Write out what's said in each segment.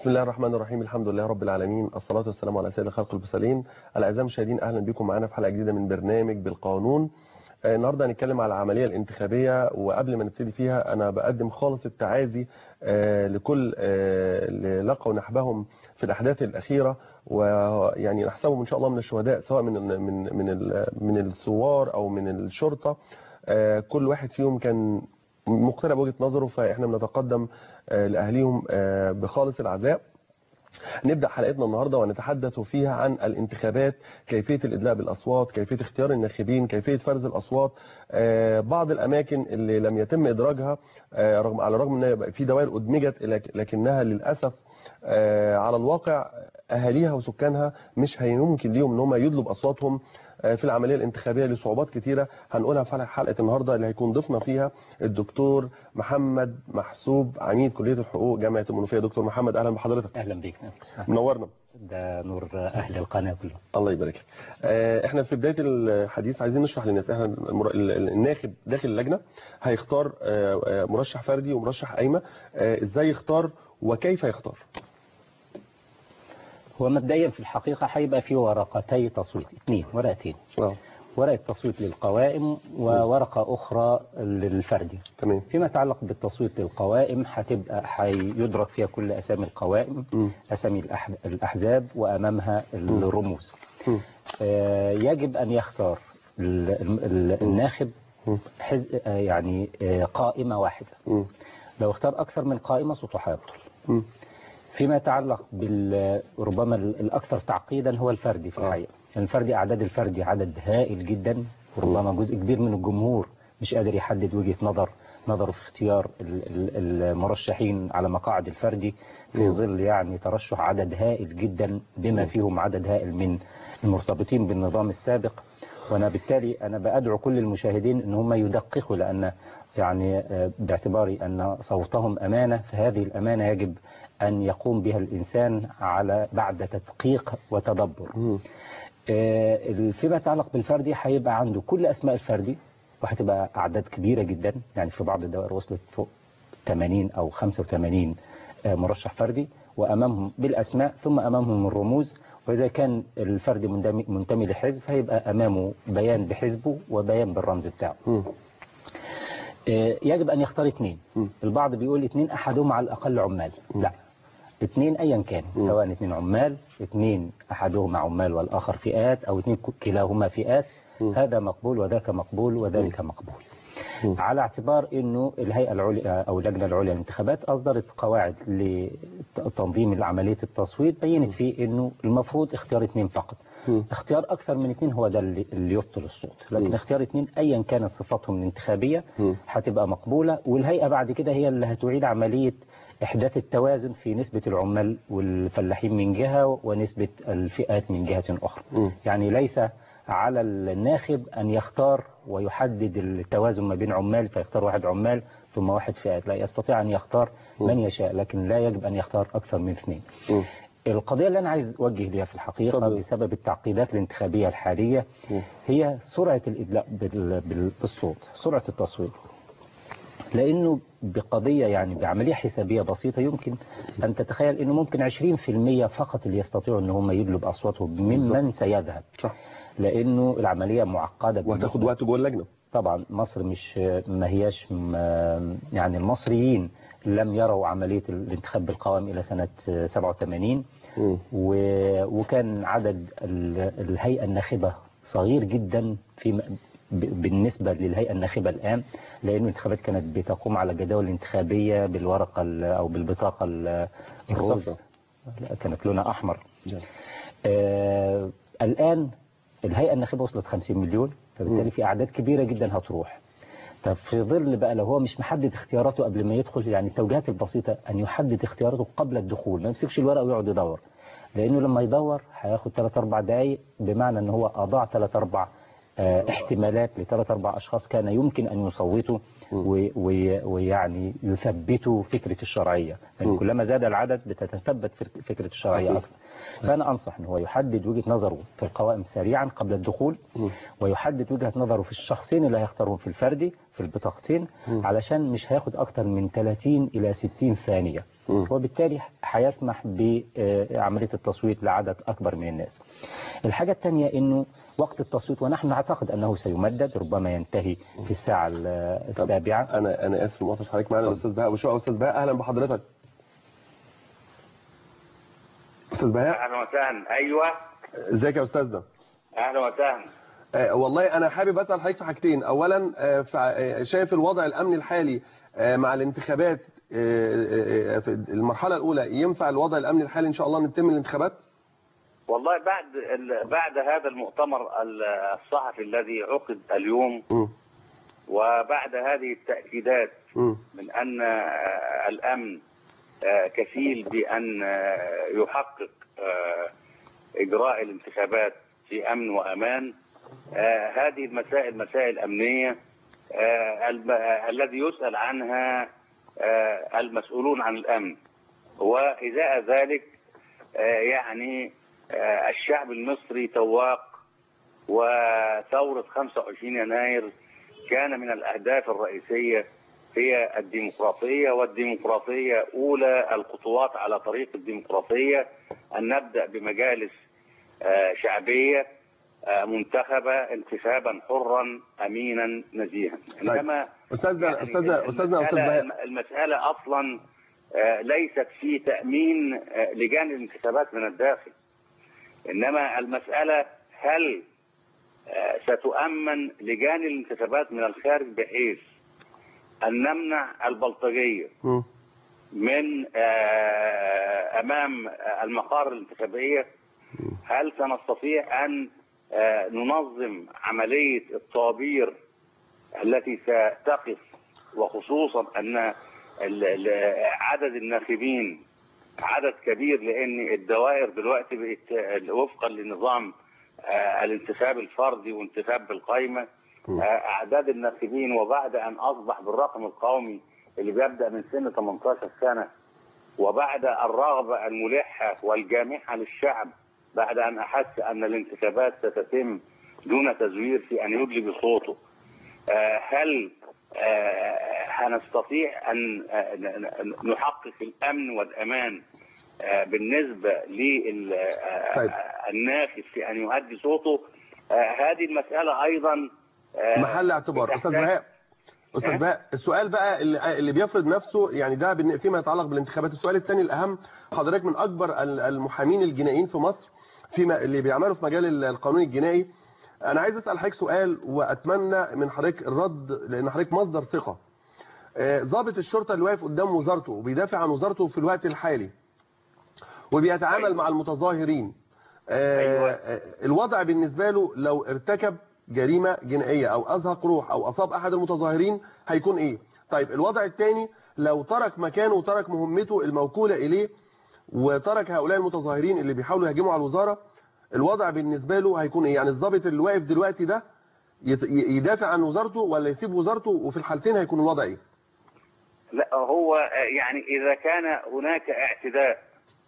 بسم الله الرحمن الرحيم الحمد لله رب العالمين الصلاة والسلام على سيد الخلق المرسلين الأعزاء المشاهدين أهلا بكم معنا في حلقة جديدة من برنامج بالقانون آه، النهاردة هنتكلم على العملية الانتخابية وقبل ما نبتدي فيها أنا بقدم خالص التعازي آه، لكل آه، اللي لقوا نحبهم في الأحداث الأخيرة ويعني نحسبهم إن شاء الله من الشهداء سواء من من من ال- من الثوار أو من الشرطة آه، كل واحد فيهم كان مقتنع بوجهة نظره فإحنا بنتقدم آه، لأهليهم آه، بخالص العزاء نبدأ حلقتنا النهاردة ونتحدث فيها عن الانتخابات كيفية الإدلاء بالأصوات كيفية اختيار الناخبين كيفية فرز الأصوات آه، بعض الأماكن اللي لم يتم إدراجها آه، رغم على الرغم أن في دوائر أدمجت لك- لكنها للأسف آه، على الواقع أهاليها وسكانها مش هيمكن ليهم ان هم يدلوا بأصواتهم آه، في العملية الانتخابية لصعوبات كتيرة هنقولها في حلقة- حلقة النهاردة اللي هيكون ضيفنا فيها الدكتور محمد محسوب عميد كلية الحقوق جامعة المنوفية دكتور محمد أهلا بحضرتك اهلا بك منورنا ده نور اهل القناه كلهم الله يبارك لك. آه، احنا في بدايه الحديث عايزين نشرح للناس احنا المر... ال- ال- الناخب داخل اللجنه هيختار آه، آه، مرشح فردي ومرشح قايمه آه، ازاي يختار وكيف يختار هو مبدئيا في الحقيقه هيبقى في ورقتي تصويت اثنين ورقتين اه ورقه تصويت للقوائم وورقه اخرى للفردي تمام فيما يتعلق بالتصويت للقوائم هتبقى هيدرك فيها كل اسامي القوائم مم. اسامي الأح- الاحزاب وامامها الرموز مم. آه، يجب ان يختار ال- ال- الناخب مم. حز... آه، يعني آه، قائمه واحده مم. لو اختار اكثر من قائمه صوته هيبطل مم. فيما يتعلق بال ربما ال- الاكثر تعقيدا هو الفردي في آه. الحقيقه الفردي اعداد الفردي عدد هائل جدا وربما جزء كبير من الجمهور مش قادر يحدد وجهه نظر نظره في اختيار ال- ال- المرشحين على مقاعد الفردي في مم. ظل يعني ترشح عدد هائل جدا بما فيهم عدد هائل من المرتبطين بالنظام السابق وانا بالتالي انا بادعو كل المشاهدين ان هم يدققوا لان يعني آه، باعتباري ان صوتهم امانه فهذه الامانه يجب ان يقوم بها الانسان على بعد تدقيق وتدبر. مم. آه، فيما يتعلق بالفردي هيبقى عنده كل اسماء الفردي وهتبقى اعداد كبيره جدا يعني في بعض الدوائر وصلت فوق 80 او 85 آه، مرشح فردي وامامهم بالاسماء ثم امامهم الرموز واذا كان الفرد منتمي- منتمي لحزب فيبقى امامه بيان بحزبه وبيان بالرمز بتاعه. مم. آه، يجب ان يختار اثنين مم. البعض بيقول اثنين احدهم على الاقل عمال لا اثنين ايا كان مم. سواء اثنين عمال اثنين احدهما عمال والاخر فئات او اثنين ك- كلاهما فئات مم. هذا مقبول وذاك مقبول وذلك مقبول مم. على اعتبار انه الهيئه العليا او اللجنه العليا للانتخابات اصدرت قواعد لتنظيم عمليه التصويت بينت فيه انه المفروض اختيار اثنين فقط مم. اختيار اكثر من اثنين هو ده اللي اللي يبطل الصوت لكن مم. اختيار اثنين ايا كانت صفاتهم الانتخابيه مم. هتبقى مقبوله والهيئه بعد كده هي اللي هتعيد عمليه احداث التوازن في نسبه العمال والفلاحين من جهه ونسبه الفئات من جهه اخرى مم. يعني ليس على الناخب ان يختار ويحدد التوازن ما بين عمال فيختار واحد عمال ثم واحد فئات لا يستطيع ان يختار من يشاء لكن لا يجب ان يختار اكثر من اثنين مم. القضية اللي أنا عايز أوجه ليها في الحقيقة اتفضل. بسبب التعقيدات الانتخابية الحالية مم. هي سرعة الإدلاء بال- بال- بالصوت سرعة التصويت لأنه بقضية يعني بعملية حسابية بسيطة يمكن أن تتخيل أنه ممكن 20% فقط اللي يستطيعوا أن هم يدلوا بأصواتهم ممن سيذهب صح لأنه العملية معقدة وهتاخد بالنسبة- وقت جوه اللجنه طبعا مصر مش ما هياش م- يعني المصريين لم يروا عملية الانتخاب بالقوائم إلى سنة 87 مم. و- وكان عدد ال- الهيئة الناخبة صغير جدا في م- ب- بالنسبة للهيئة الناخبة الآن لأن الانتخابات كانت بتقوم على جداول انتخابية بالورقة ال- أو بالبطاقة ال- الروز الصفراء. لا، كانت لونها أحمر جميل. آه الآن الهيئة الناخبة وصلت 50 مليون فبالتالي في أعداد كبيرة جدا هتروح طب في ظل بقى لو هو مش محدد اختياراته قبل ما يدخل يعني التوجيهات البسيطة أن يحدد اختياراته قبل الدخول ما يمسكش الورقة ويقعد يدور لأنه لما يدور هياخد 3 4 دقايق بمعنى أن هو أضاع 3 4 آه، احتمالات لثلاث أربع أشخاص كان يمكن أن يصوتوا و- و- ويعني يثبتوا فكرة الشرعية يعني مم. كلما زاد العدد بتتثبت فك- فكرة الشرعية صحيح. أكثر فأنا أنصح أنه هو يحدد وجهة نظره في القوائم سريعا قبل الدخول مم. ويحدد وجهة نظره في الشخصين اللي هيختارهم في الفردي في البطاقتين مم. علشان مش هياخد أكتر من 30 إلى 60 ثانية مم. وبالتالي هيسمح بعملية التصويت لعدد أكبر من الناس الحاجة الثانية أنه وقت التصويت ونحن نعتقد أنه سيمدد ربما ينتهي في الساعة ال- السابعة انا انا اسف لمقاطعه حضرتك معانا الاستاذ بهاء ابو شقه استاذ بهاء اهلا بحضرتك استاذ بهاء اهلا وسهلا ايوه ازيك يا استاذنا اهلا وسهلا آه، والله انا حابب اسال حضرتك في حاجتين اولا آه، فع- آه، شايف الوضع الامني الحالي آه، مع الانتخابات آه، آه، في المرحله الاولى ينفع الوضع الامني الحالي ان شاء الله نتم الانتخابات والله بعد ال- بعد هذا المؤتمر ال- الصحفي الذي عقد اليوم مم. وبعد هذه التاكيدات مم. من ان آه، الامن آه، كفيل بان آه، يحقق آه، اجراء الانتخابات في امن وامان آه، هذه المسائل مسائل امنيه آه، الم- آه، الذي يسال عنها آه، المسؤولون عن الامن وإزاء ذلك آه، يعني آه، الشعب المصري تواق وثورة 25 يناير كان من الأهداف الرئيسية هي الديمقراطية والديمقراطية أولى الخطوات على طريق الديمقراطية أن نبدأ بمجالس آه، شعبية آه، منتخبة انتخابا حرا أمينا نزيها إنما استاذنا يعني استاذنا استاذنا استاذ المسألة, بهاء المسألة أصلا آه، ليست في تأمين آه، لجان الانتخابات من الداخل إنما المسألة هل آه، ستؤمن لجان الانتخابات من الخارج بحيث أن نمنع البلطجية مم. من آه، أمام المقار الانتخابية هل سنستطيع أن آه، ننظم عملية الطوابير التي ستقف وخصوصا أن ال- ال- عدد الناخبين عدد كبير لأن الدوائر دلوقتي بقت وفقا لنظام آه، الانتخاب الفردي وانتخاب بالقايمة م. آه، أعداد الناخبين وبعد أن أصبح بالرقم القومي اللي بيبدأ من سن 18 سنة وبعد الرغبة الملحة والجامحة للشعب بعد أن أحس أن الانتخابات ستتم دون تزوير في أن يدلي بصوته آه، هل آه، هنستطيع أن آه، ن- ن- نحقق الأمن والأمان آه، بالنسبة طيب. للناخب في أن يؤدي صوته آه، هذه المسألة أيضا آه، محل اعتبار استاذ بتحتاج- بهاء استاذ إيه؟ بهاء السؤال بقى اللي اللي بيفرض نفسه يعني ده بالن- فيما يتعلق بالانتخابات السؤال الثاني الاهم حضرتك من اكبر ال- المحامين الجنائيين في مصر فيما اللي بيعملوا في مجال ال- القانون الجنائي انا عايز اسال حضرتك سؤال واتمنى من حضرتك الرد لان حضرتك مصدر ثقه آه، ضابط الشرطه اللي واقف قدام وزارته وبيدافع عن وزارته في الوقت الحالي وبيتعامل أيوة. مع المتظاهرين آه، أيوة. آه، الوضع بالنسبة له لو ارتكب جريمة جنائية او ازهق روح او اصاب احد المتظاهرين هيكون ايه طيب الوضع الثاني لو ترك مكانه وترك مهمته الموكولة اليه وترك هؤلاء المتظاهرين اللي بيحاولوا يهاجموا على الوزارة الوضع بالنسبة له هيكون ايه يعني الضابط اللي واقف دلوقتي ده يت- ي- يدافع عن وزارته ولا يسيب وزارته وفي الحالتين هيكون الوضع ايه لا هو يعني إذا كان هناك اعتداء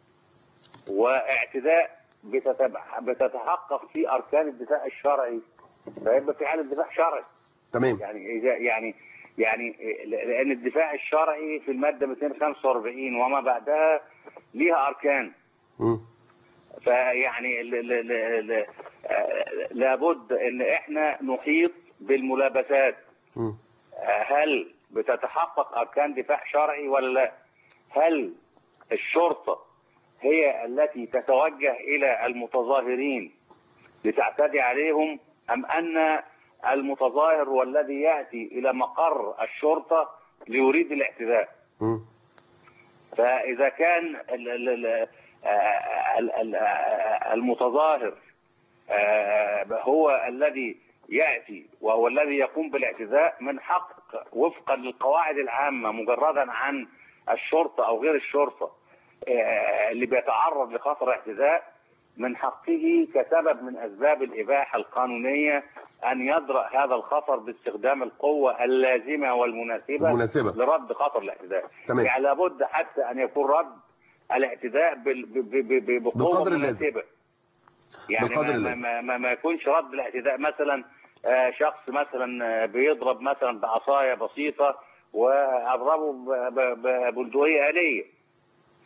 واعتداء بتتبع- بتتحقق في أركان الدفاع الشرعي فيبقى في حالة دفاع شرعي تمام يعني إذا يعني يعني لأن الدفاع الشرعي في المادة 245 وما بعدها ليها أركان مم. فيعني ل- ل- ل- ل- آه، لابد ان احنا نحيط بالملابسات مم. آه، هل بتتحقق اركان دفاع شرعي ولا لا هل الشرطه هي التي تتوجه الى المتظاهرين لتعتدي عليهم ام ان المتظاهر هو الذي ياتي الى مقر الشرطه ليريد الاعتداء مم. فإذا كان ال- ال- ال- آه، ال- ال- آه، المتظاهر آه، هو الذي يأتي وهو الذي يقوم بالاعتداء من حق وفقا للقواعد العامة مجردا عن الشرطة أو غير الشرطة آه، اللي بيتعرض لخطر اعتداء من حقه كسبب من أسباب الإباحة القانونية أن يدرأ هذا الخطر باستخدام القوة اللازمة والمناسبة المناسبة. لرد خطر الاعتداء تمام. يعني لابد حتى أن يكون رد الاعتداء بال- ب- ب- ب- بقوة بقدر اللازم. مناسبة يعني بقدر ما, اللازم. ما, ما, ما يكونش رد الاعتداء مثلا آه، شخص مثلا آه، بيضرب مثلا بعصاية بسيطة وأضربه ب- ب- ببندقية آلية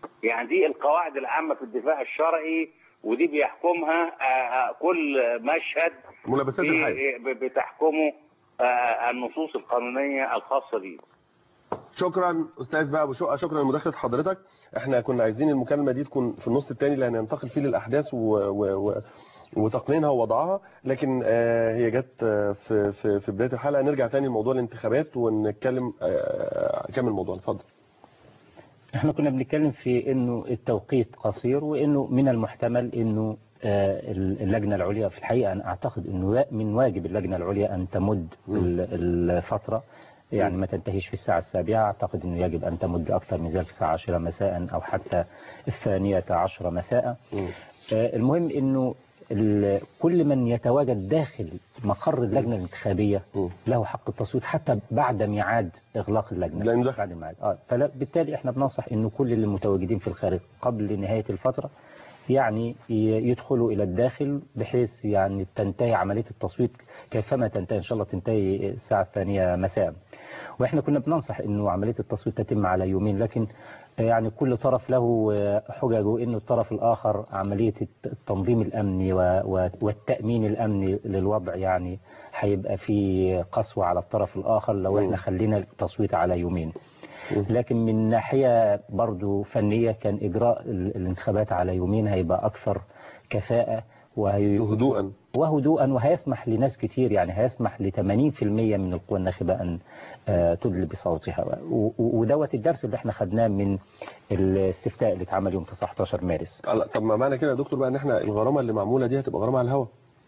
يعني دي القواعد العامه في الدفاع الشرعي ودي بيحكمها آه، آه، كل مشهد ملابسات الحياه في- ب- بتحكمه آه، النصوص القانونيه الخاصه به شكرا استاذ بقى ابو شقه شكرا لمداخله حضرتك احنا كنا عايزين المكالمه دي تكون في النص الثاني اللي هننتقل فيه للاحداث و... و... و... وتقنينها ووضعها لكن آه، هي جت آه، في في في بدايه الحلقه نرجع تاني لموضوع الانتخابات ونتكلم آه، كمل الموضوع اتفضل احنا كنا بنتكلم في انه التوقيت قصير وانه من المحتمل انه آه، اللجنة العليا في الحقيقة أنا أعتقد أنه من واجب اللجنة العليا أن تمد ال- الفترة يعني ما تنتهيش في الساعة السابعة أعتقد أنه يجب أن تمد أكثر من ذلك الساعة 10 مساء أو حتى الثانية عشرة مساء مم. آه، المهم أنه ال- كل من يتواجد داخل مقر اللجنة الانتخابية مم. له حق التصويت حتى بعد ميعاد إغلاق اللجنة لأنه دخل. بعد الميعاد آه فبالتالي احنا بننصح أنه كل اللي متواجدين في الخارج قبل نهاية الفترة يعني ي- يدخلوا إلى الداخل بحيث يعني تنتهي عملية التصويت كيفما تنتهي إن شاء الله تنتهي الساعة الثانية مساء وإحنا كنا بننصح أنه عملية التصويت تتم على يومين لكن يعني كل طرف له حججه أنه الطرف الآخر عملية التنظيم الأمني و- و- والتأمين الأمني للوضع يعني هيبقى في قسوة على الطرف الآخر لو إحنا خلينا التصويت على يومين لكن من ناحية برضو فنية كان إجراء ال- الانتخابات على يومين هيبقى أكثر كفاءة وهي هدوءا وهدوءا وهيسمح لناس كتير يعني هيسمح ل 80% من القوى الناخبة أن آه، تدلي بصوتها و- و- ودوت الدرس اللي احنا خدناه من الاستفتاء اللي اتعمل يوم 19 مارس لا، طب ما معنى كده يا دكتور بقى ان احنا الغرامه اللي معموله دي هتبقى غرامه على الهوا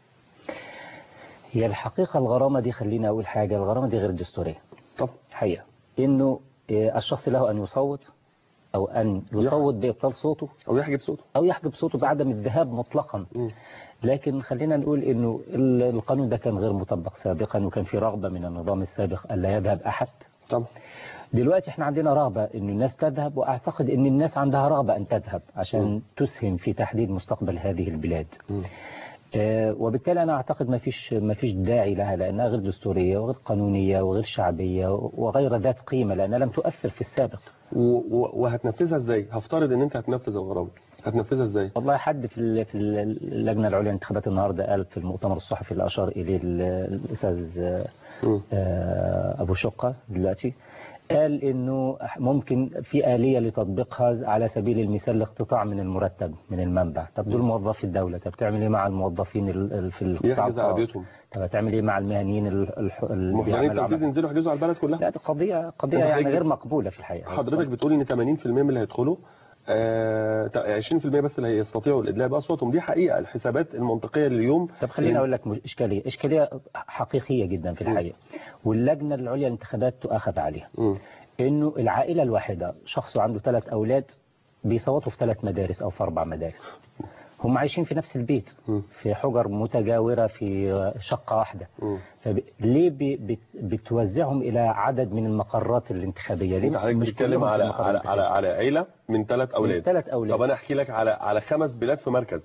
هي الحقيقة الغرامة دي خلينا أقول حاجة الغرامة دي غير دستورية طب حقيقة إنه آه، الشخص له أن يصوت أو أن يصوت بإبطال صوته او يحجب صوته أو يحجب صوته بعدم الذهاب مطلقا مم. لكن خلينا نقول انه ال- القانون ده كان غير مطبق سابقا وكان في رغبة من النظام السابق ألا يذهب أحد طب دلوقتي احنا عندنا رغبة ان الناس تذهب واعتقد ان الناس عندها رغبة ان تذهب عشان تسهم في تحديد مستقبل هذه البلاد مم. آه، وبالتالي انا اعتقد ما فيش ما فيش داعي لها لانها غير دستورية وغير قانونية وغير شعبية وغير ذات قيمة لانها لم تؤثر في السابق و- و- وهتنفذها ازاي هفترض ان انت هتنفذ الغرامه هتنفذها ازاي والله حد في ال- في اللجنة العليا للانتخابات النهاردة قال في المؤتمر الصحفي اللي أشار إليه ال- الأستاذ آه، مم. آه، أبو شقة دلوقتي قال إنه ممكن في آلية لتطبيقها على سبيل المثال الاقتطاع من المرتب من المنبع طب دول موظفي الدولة طب تعمل إيه مع الموظفين ال- ال- في القطاع يحجز على الخاص بيوتهم طب هتعمل إيه مع المهنيين ال- الح- اللي مهتمين بيعملوا التنفيذ عمل ينزلوا يحجزوا على البلد كلها لا دي قضية قضية وحضرتك- يعني غير مقبولة في الحقيقة حضرتك بتقول ان 80% من اللي هيدخلوا آه 20% بس اللي هيستطيعوا الادلاء باصواتهم دي حقيقه الحسابات المنطقيه لليوم طب خليني اقول لك م- اشكاليه اشكاليه حقيقيه جدا في الحقيقه واللجنه العليا للانتخابات تؤاخذ عليها مم. انه العائله الواحده شخص عنده ثلاث اولاد بيصوتوا في ثلاث مدارس او في اربع مدارس هم عايشين في نفس البيت مم. في حجر متجاوره في شقه واحده مم. فب- ليه بي- بت- بتوزعهم الى عدد من المقرات الانتخابيه ليه انت حضرتك مش بتتكلم كلهم في على المقر على على, الانتخابي؟ على عيله من ثلاث اولاد ثلاث اولاد طب انا احكي لك على على خمس بلاد في مركز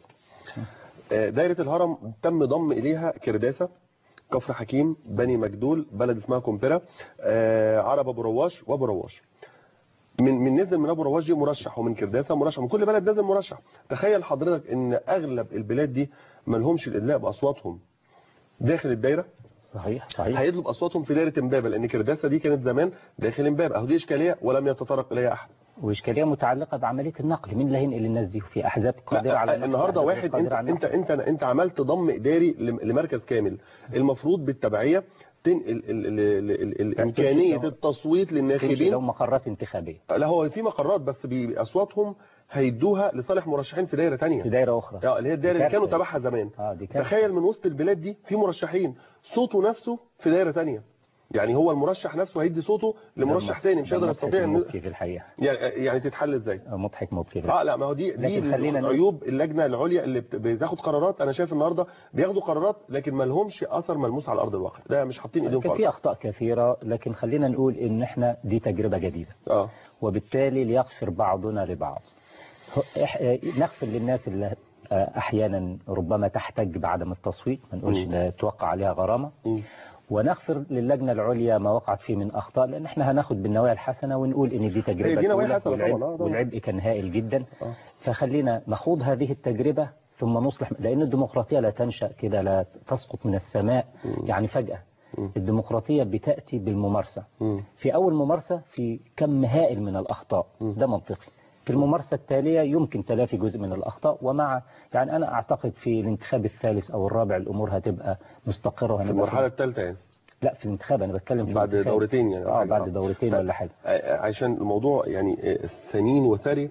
آه، دايره الهرم تم ضم اليها كرداسه كفر حكيم بني مجدول بلد اسمها كومبيرا آه، عرب ابو رواش وابو رواش من من نزل من ابو رواش دي مرشح ومن كرداسه مرشح من كل بلد نزل مرشح تخيل حضرتك ان اغلب البلاد دي ما لهمش الادلاء باصواتهم داخل الدايره صحيح صحيح هيطلب اصواتهم في دايره امبابه لان كرداسه دي كانت زمان داخل امبابه اهو دي اشكاليه ولم يتطرق اليها احد واشكاليه متعلقه بعمليه النقل مين اللي هينقل الناس دي وفي احزاب قادره على لا النقل النهارده وأحزاب واحد غير انت قادرة على انت النقل. انت انت عملت ضم اداري لم- لمركز كامل المفروض بالتبعيه تنقل ال- ال- ال- ال- ال- امكانيه لو- التصويت تمشي للناخبين لو مقرات انتخابيه لا هو في مقرات بس باصواتهم هيدوها لصالح مرشحين في دايره في ثانيه دايره اخرى اه اللي هي الدايره اللي كارثة. كانوا تبعها زمان اه دي كارثه تخيل من وسط البلاد دي في مرشحين صوته نفسه في دايره ثانيه يعني هو المرشح نفسه هيدي صوته لمرشح ثاني مش ده هيقدر مضحك يستطيع انه مبكي في الحقيقه يعني يعني تتحل ازاي آه، مضحك مبكي في اه لا ما هو دي دي لكن خلينا نقول- عيوب اللجنه العليا اللي بت- بتاخد قرارات انا شايف النهارده بياخدوا قرارات لكن ما لهمش اثر ملموس على ارض الواقع ده مش حاطين ايديهم كان في في الأرض. اخطاء كثيره لكن خلينا نقول ان احنا دي تجربه جديده اه وبالتالي ليغفر بعضنا لبعض هو- إح- آه، نغفر للناس اللي آه، احيانا ربما تحتج بعدم التصويت ما نقولش مم. لا توقع عليها غرامه مم. ونغفر للجنة العليا ما وقعت فيه من أخطاء لأن احنا هناخد بالنوايا الحسنة ونقول إن دي تجربة هي دي نوايا أولى حسنة طبعاً، والعبء, آه طبعاً. والعبء كان هائل جدا آه. فخلينا نخوض هذه التجربة ثم نصلح لأن الديمقراطية لا تنشأ كده لا تسقط من السماء يعني فجأة الديمقراطية بتأتي بالممارسة مم. في أول ممارسة في كم هائل من الأخطاء ده منطقي في الممارسة التالية يمكن تلافي جزء من الأخطاء ومع يعني أنا أعتقد في الانتخاب الثالث أو الرابع الأمور هتبقى مستقرة في وهنبقى المرحلة الثالثة يعني لا في الانتخاب أنا بتكلم في بعد الانتخاب. دورتين يعني أو اه حاجة. بعد آه. دورتين طيب. ولا حاجة آه، عشان الموضوع يعني آه، ثمين وثري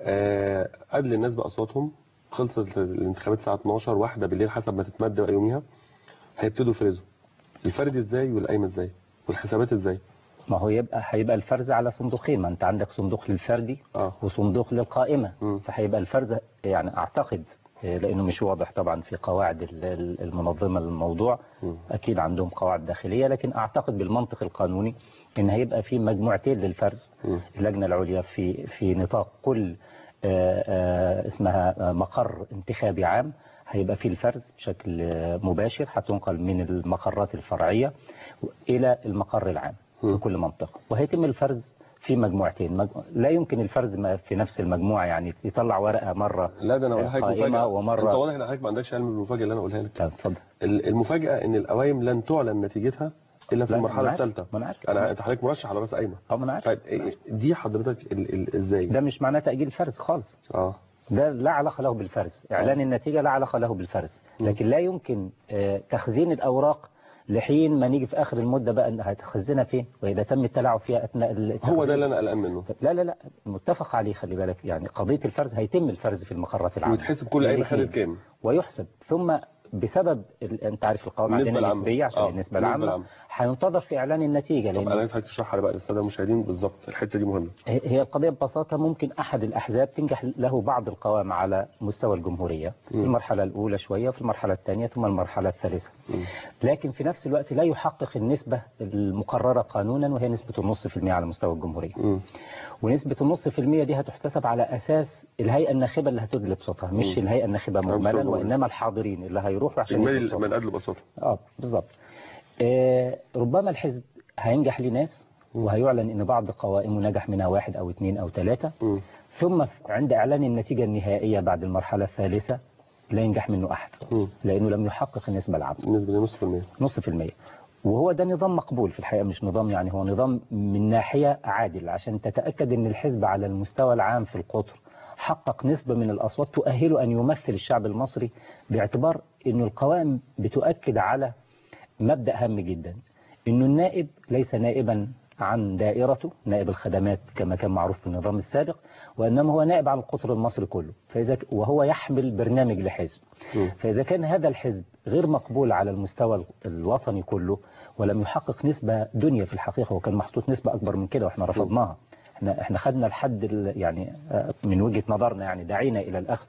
آه، أدل الناس بأصواتهم خلصت الانتخابات الساعة 12 واحدة بالليل حسب ما تتمد بقى يوميها هيبتدوا يفرزوا الفرد ازاي والقايمة ازاي والحسابات ازاي ما هو يبقى هيبقى الفرز على صندوقين ما انت عندك صندوق للفردي اه وصندوق للقائمة مم. فهيبقى الفرز يعني اعتقد آه، لانه مش واضح طبعا في قواعد ال- ال- المنظمة للموضوع مم. اكيد عندهم قواعد داخلية لكن اعتقد بالمنطق القانوني ان هيبقى في مجموعتين للفرز مم. اللجنة العليا في في نطاق كل آه، آه، اسمها آه، مقر انتخابي عام هيبقى في الفرز بشكل آه، مباشر هتنقل من المقرات الفرعية إلى المقر العام في مم. كل منطقة وهيتم الفرز في مجموعتين مج... لا يمكن الفرز ما في نفس المجموعة يعني يطلع ورقة مرة لا ده انا اقول لحضرتك قائمة مفاجأة انت ومرة واضح ان حضرتك ما عندكش علم بالمفاجأة اللي انا اقولها لك طب اتفضل ال- المفاجأة ان القوائم لن تعلن نتيجتها الا في لا، المرحلة ما أنا عارف، الثالثة ما أنا عارف. انا انت حضرتك مرشح على راس قايمة أو ما أنا عارف طيب إيه- دي حضرتك ال... ال... ازاي ده مش معناه تأجيل فرز خالص اه ده لا علاقة له بالفرز إعلان النتيجة لا علاقة له بالفرز لكن لا يمكن آه، تخزين الأوراق لحين ما نيجي في آخر المدة بقى إن هتخزنها فين وإذا تم التلاعب فيها أثناء التخزين هو ده اللي انا قلقان منه لا لا لا متفق عليه خلي بالك يعني قضية الفرز هيتم الفرز في المقرات العامة ويتحسب كل قايمة الاثنين. خدت كام ويحسب ثم بسبب ال... انت عارف القوائم النسبة عندنا العامة. نسبية عشان آه، النسبة النسبة العامة العامة. هينتظر في إعلان النتيجة طب انا لأن عايز حضرتك تشرحها بقى للساده المشاهدين بالظبط الحته دي مهمه هي هي القضية ببساطة ممكن أحد الأحزاب تنجح له بعض القوائم على مستوى الجمهورية في المرحلة الأولى شوية في المرحلة الثانية ثم المرحلة الثالثة لكن في نفس الوقت لا يحقق النسبة المقررة قانونا وهي نسبة النص في المية على مستوى الجمهورية مم. ونسبة النص في المية دي هتحتسب على أساس الهيئة الناخبة اللي هتدلب صوتها مش الهيئة الناخبة مجملا مستوى وإنما الحاضرين اللي هيروحوا عشان اجمالي يدلبوا صوتهم. من قد ببساطه اه بالظبط آه ربما الحزب هينجح لناس وهيعلن ان بعض قوائمه نجح منها واحد او اثنين او ثلاثة مم. ثم عند اعلان النتيجة النهائية بعد المرحلة الثالثة لا ينجح منه احد مم. لانه لم يحقق النسبة العامة بالنسبه لنص في المية نص في المية وهو ده نظام مقبول في الحقيقة مش نظام يعني هو نظام من ناحية عادل عشان تتأكد ان الحزب على المستوى العام في القطر حقق نسبة من الأصوات تؤهله أن يمثل الشعب المصري باعتبار أن القوائم بتؤكد على مبدأ هام جدا أنه النائب ليس نائبا عن دائرته نائب الخدمات كما كان معروف في النظام السابق وإنما هو نائب عن القطر المصري كله فإذا ك- وهو يحمل برنامج لحزب مم. فإذا كان هذا الحزب غير مقبول على المستوى ال- الوطني كله ولم يحقق نسبة دنيا في الحقيقة وكان محطوط نسبة أكبر من كده وإحنا رفضناها احنا احنا خدنا الحد ال- يعني آه، من وجهة نظرنا يعني دعينا إلى الأخذ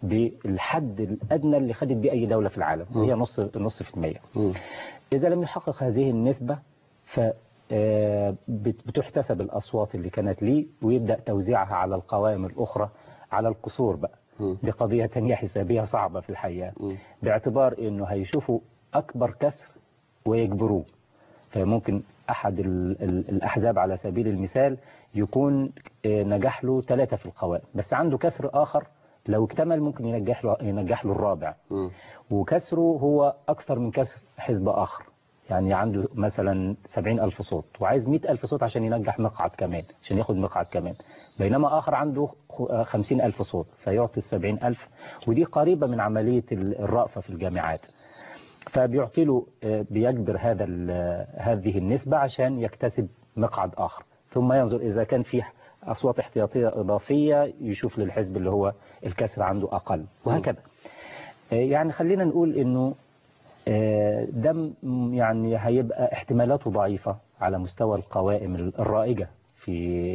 بالحد الأدنى اللي خدت بيه أي دولة في العالم وهي نص نص في المية مم. إذا لم يحقق هذه النسبة ف آه، بت- بتحتسب الأصوات اللي كانت لي ويبدأ توزيعها على القوائم الأخرى على القصور بقى مم. دي قضية تانية حسابية صعبة في الحقيقة مم. باعتبار أنه هيشوفوا أكبر كسر ويجبروه فممكن أحد ال- ال- الأحزاب على سبيل المثال يكون آه، نجح له ثلاثة في القوائم بس عنده كسر آخر لو اكتمل ممكن ينجح له, ينجح له الرابع مم. وكسره هو أكثر من كسر حزب آخر يعني عنده مثلا سبعين ألف صوت وعايز مئة ألف صوت عشان ينجح مقعد كمان عشان ياخد مقعد كمان بينما آخر عنده خ- خمسين ألف صوت فيعطي السبعين ألف ودي قريبة من عملية ال- الرأفة في الجامعات فبيعطي له آه، بيجبر هذا ال- هذه النسبة عشان يكتسب مقعد آخر ثم ينظر إذا كان في أصوات احتياطية إضافية يشوف للحزب اللي هو الكسر عنده أقل وهكذا آه، يعني خلينا نقول إنه آه، ده م- يعني هيبقى احتمالاته ضعيفة على مستوى القوائم الرائجة في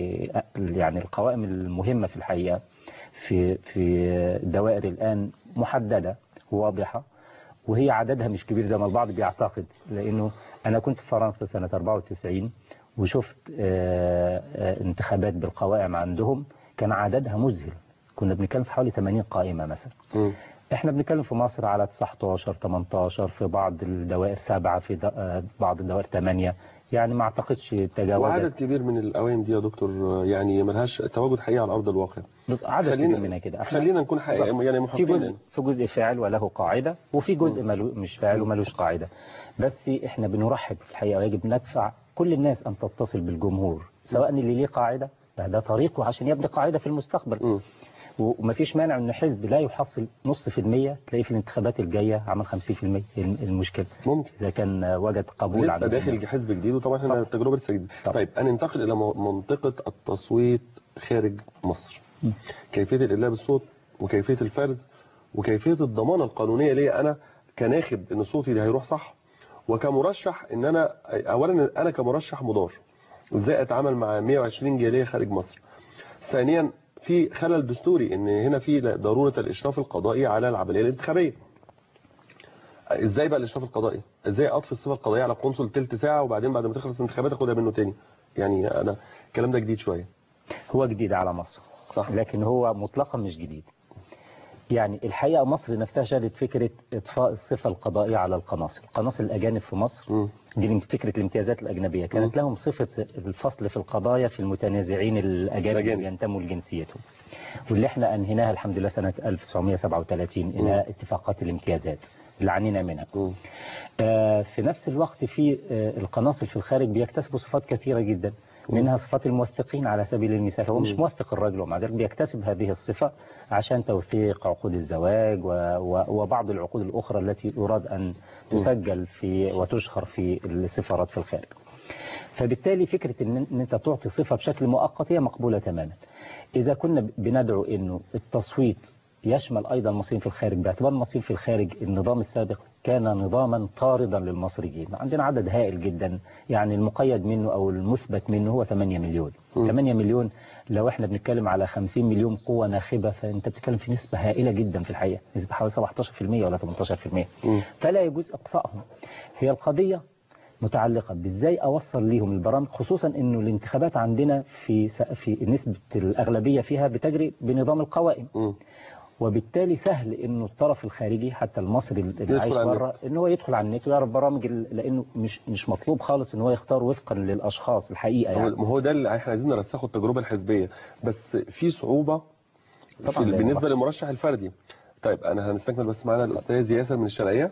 يعني القوائم المهمة في الحقيقة في في دوائر الآن محددة وواضحة وهي عددها مش كبير زي ما البعض بيعتقد لأنه أنا كنت في فرنسا سنة 94 وشفت آه، آه، انتخابات بالقوائم عندهم كان عددها مذهل كنا بنتكلم في حوالي 80 قائمة مثلا مم. احنا بنتكلم في مصر على 19 18 في بعض الدوائر سبعة في د- آه، بعض الدوائر 8 يعني ما اعتقدش تجاوزت وعدد كبير من الاوان دي يا دكتور آه، يعني ملهاش تواجد حقيقي على ارض الواقع بس عدد خلينا- كبير منها كده احنا خلينا نكون حقيقي يعني في محققين جزء في جزء فاعل وله قاعدة وفي جزء ملو مش فاعل وملوش قاعدة بس احنا بنرحب في الحقيقة ويجب ندفع كل الناس أن تتصل بالجمهور سواء اللي ليه قاعدة ده طريقه عشان يبني قاعدة في المستقبل مم. ومفيش مانع ان حزب لا يحصل نص في المية تلاقيه في الانتخابات الجاية عمل 50 في المية المشكلة ممكن إذا كان وجد قبول لسه الجمهور. داخل حزب جديد وطبعا احنا طبعا. التجربه لسه جديده طبعا. طيب انا ننتقل الى م- منطقه التصويت خارج مصر مم. كيفيه الادلاء بالصوت وكيفيه الفرز وكيفيه الضمانه القانونيه ليا انا كناخب ان صوتي ده هيروح صح وكمرشح ان انا اولا انا كمرشح مضار ازاي اتعامل مع 120 جاليه خارج مصر ثانيا في خلل دستوري ان هنا في ضروره الاشراف القضائي على العمليه الانتخابيه ازاي بقى الاشراف القضائي ازاي اطفي الصفه القضائيه على القنصل تلت ساعه وبعدين بعد ما تخلص الانتخابات اخدها منه تاني يعني انا الكلام ده جديد شويه هو جديد على مصر صح. لكن هو مطلقا مش جديد يعني الحقيقة مصر نفسها شهدت فكرة إطفاء الصفة القضائية على القناصل القناصل الأجانب في مصر مم. دي الام- فكرة الامتيازات الأجنبية كانت لهم صفة الفصل في القضايا في المتنازعين الأجانب الأجانب. اللي ينتموا لجنسيتهم واللي احنا أنهيناها الحمد لله سنة 1937 إنها اتفاقات الامتيازات اللي عنينا منها مم. آه، في نفس الوقت في آه، القناصل في الخارج بيكتسبوا صفات كثيرة جدا منها صفات الموثقين على سبيل المثال هو مش موثق الرجل ومع ذلك بيكتسب هذه الصفة عشان توثيق عقود الزواج و- و- وبعض العقود الأخرى التي يراد أن تسجل في وتشهر في السفارات في الخارج فبالتالي فكرة ان إن انت تعطي صفة بشكل مؤقت هي مقبولة تماما اذا كنا بندعو انه التصويت يشمل ايضا المصريين في الخارج باعتبار المصريين في الخارج النظام السابق كان نظاما طاردا للمصريين عندنا عدد هائل جدا يعني المقيد منه او المثبت منه هو 8 مليون 8 مليون لو احنا بنتكلم على 50 مليون قوة ناخبة فانت بتتكلم في نسبة هائلة جدا في الحقيقة نسبة حوالي 17% ولا 18% فلا يجوز اقصائهم هي القضية متعلقة بازاي اوصل ليهم البرامج خصوصا انه الانتخابات عندنا في س- في نسبة الاغلبية فيها بتجري بنظام القوائم مم. وبالتالي سهل انه الطرف الخارجي حتى المصري اللي يدخل عايش على بره ان هو يدخل على النت ويعرف برامج ال- لانه مش مش مطلوب خالص ان هو يختار وفقا للاشخاص الحقيقه هو يعني ما هو ده اللي احنا عايزين نرسخه التجربه الحزبيه بس في صعوبه طبعاً في لا بالنسبه طبعاً. للمرشح الفردي طيب انا هنستكمل بس معانا الاستاذ ياسر من الشرقيه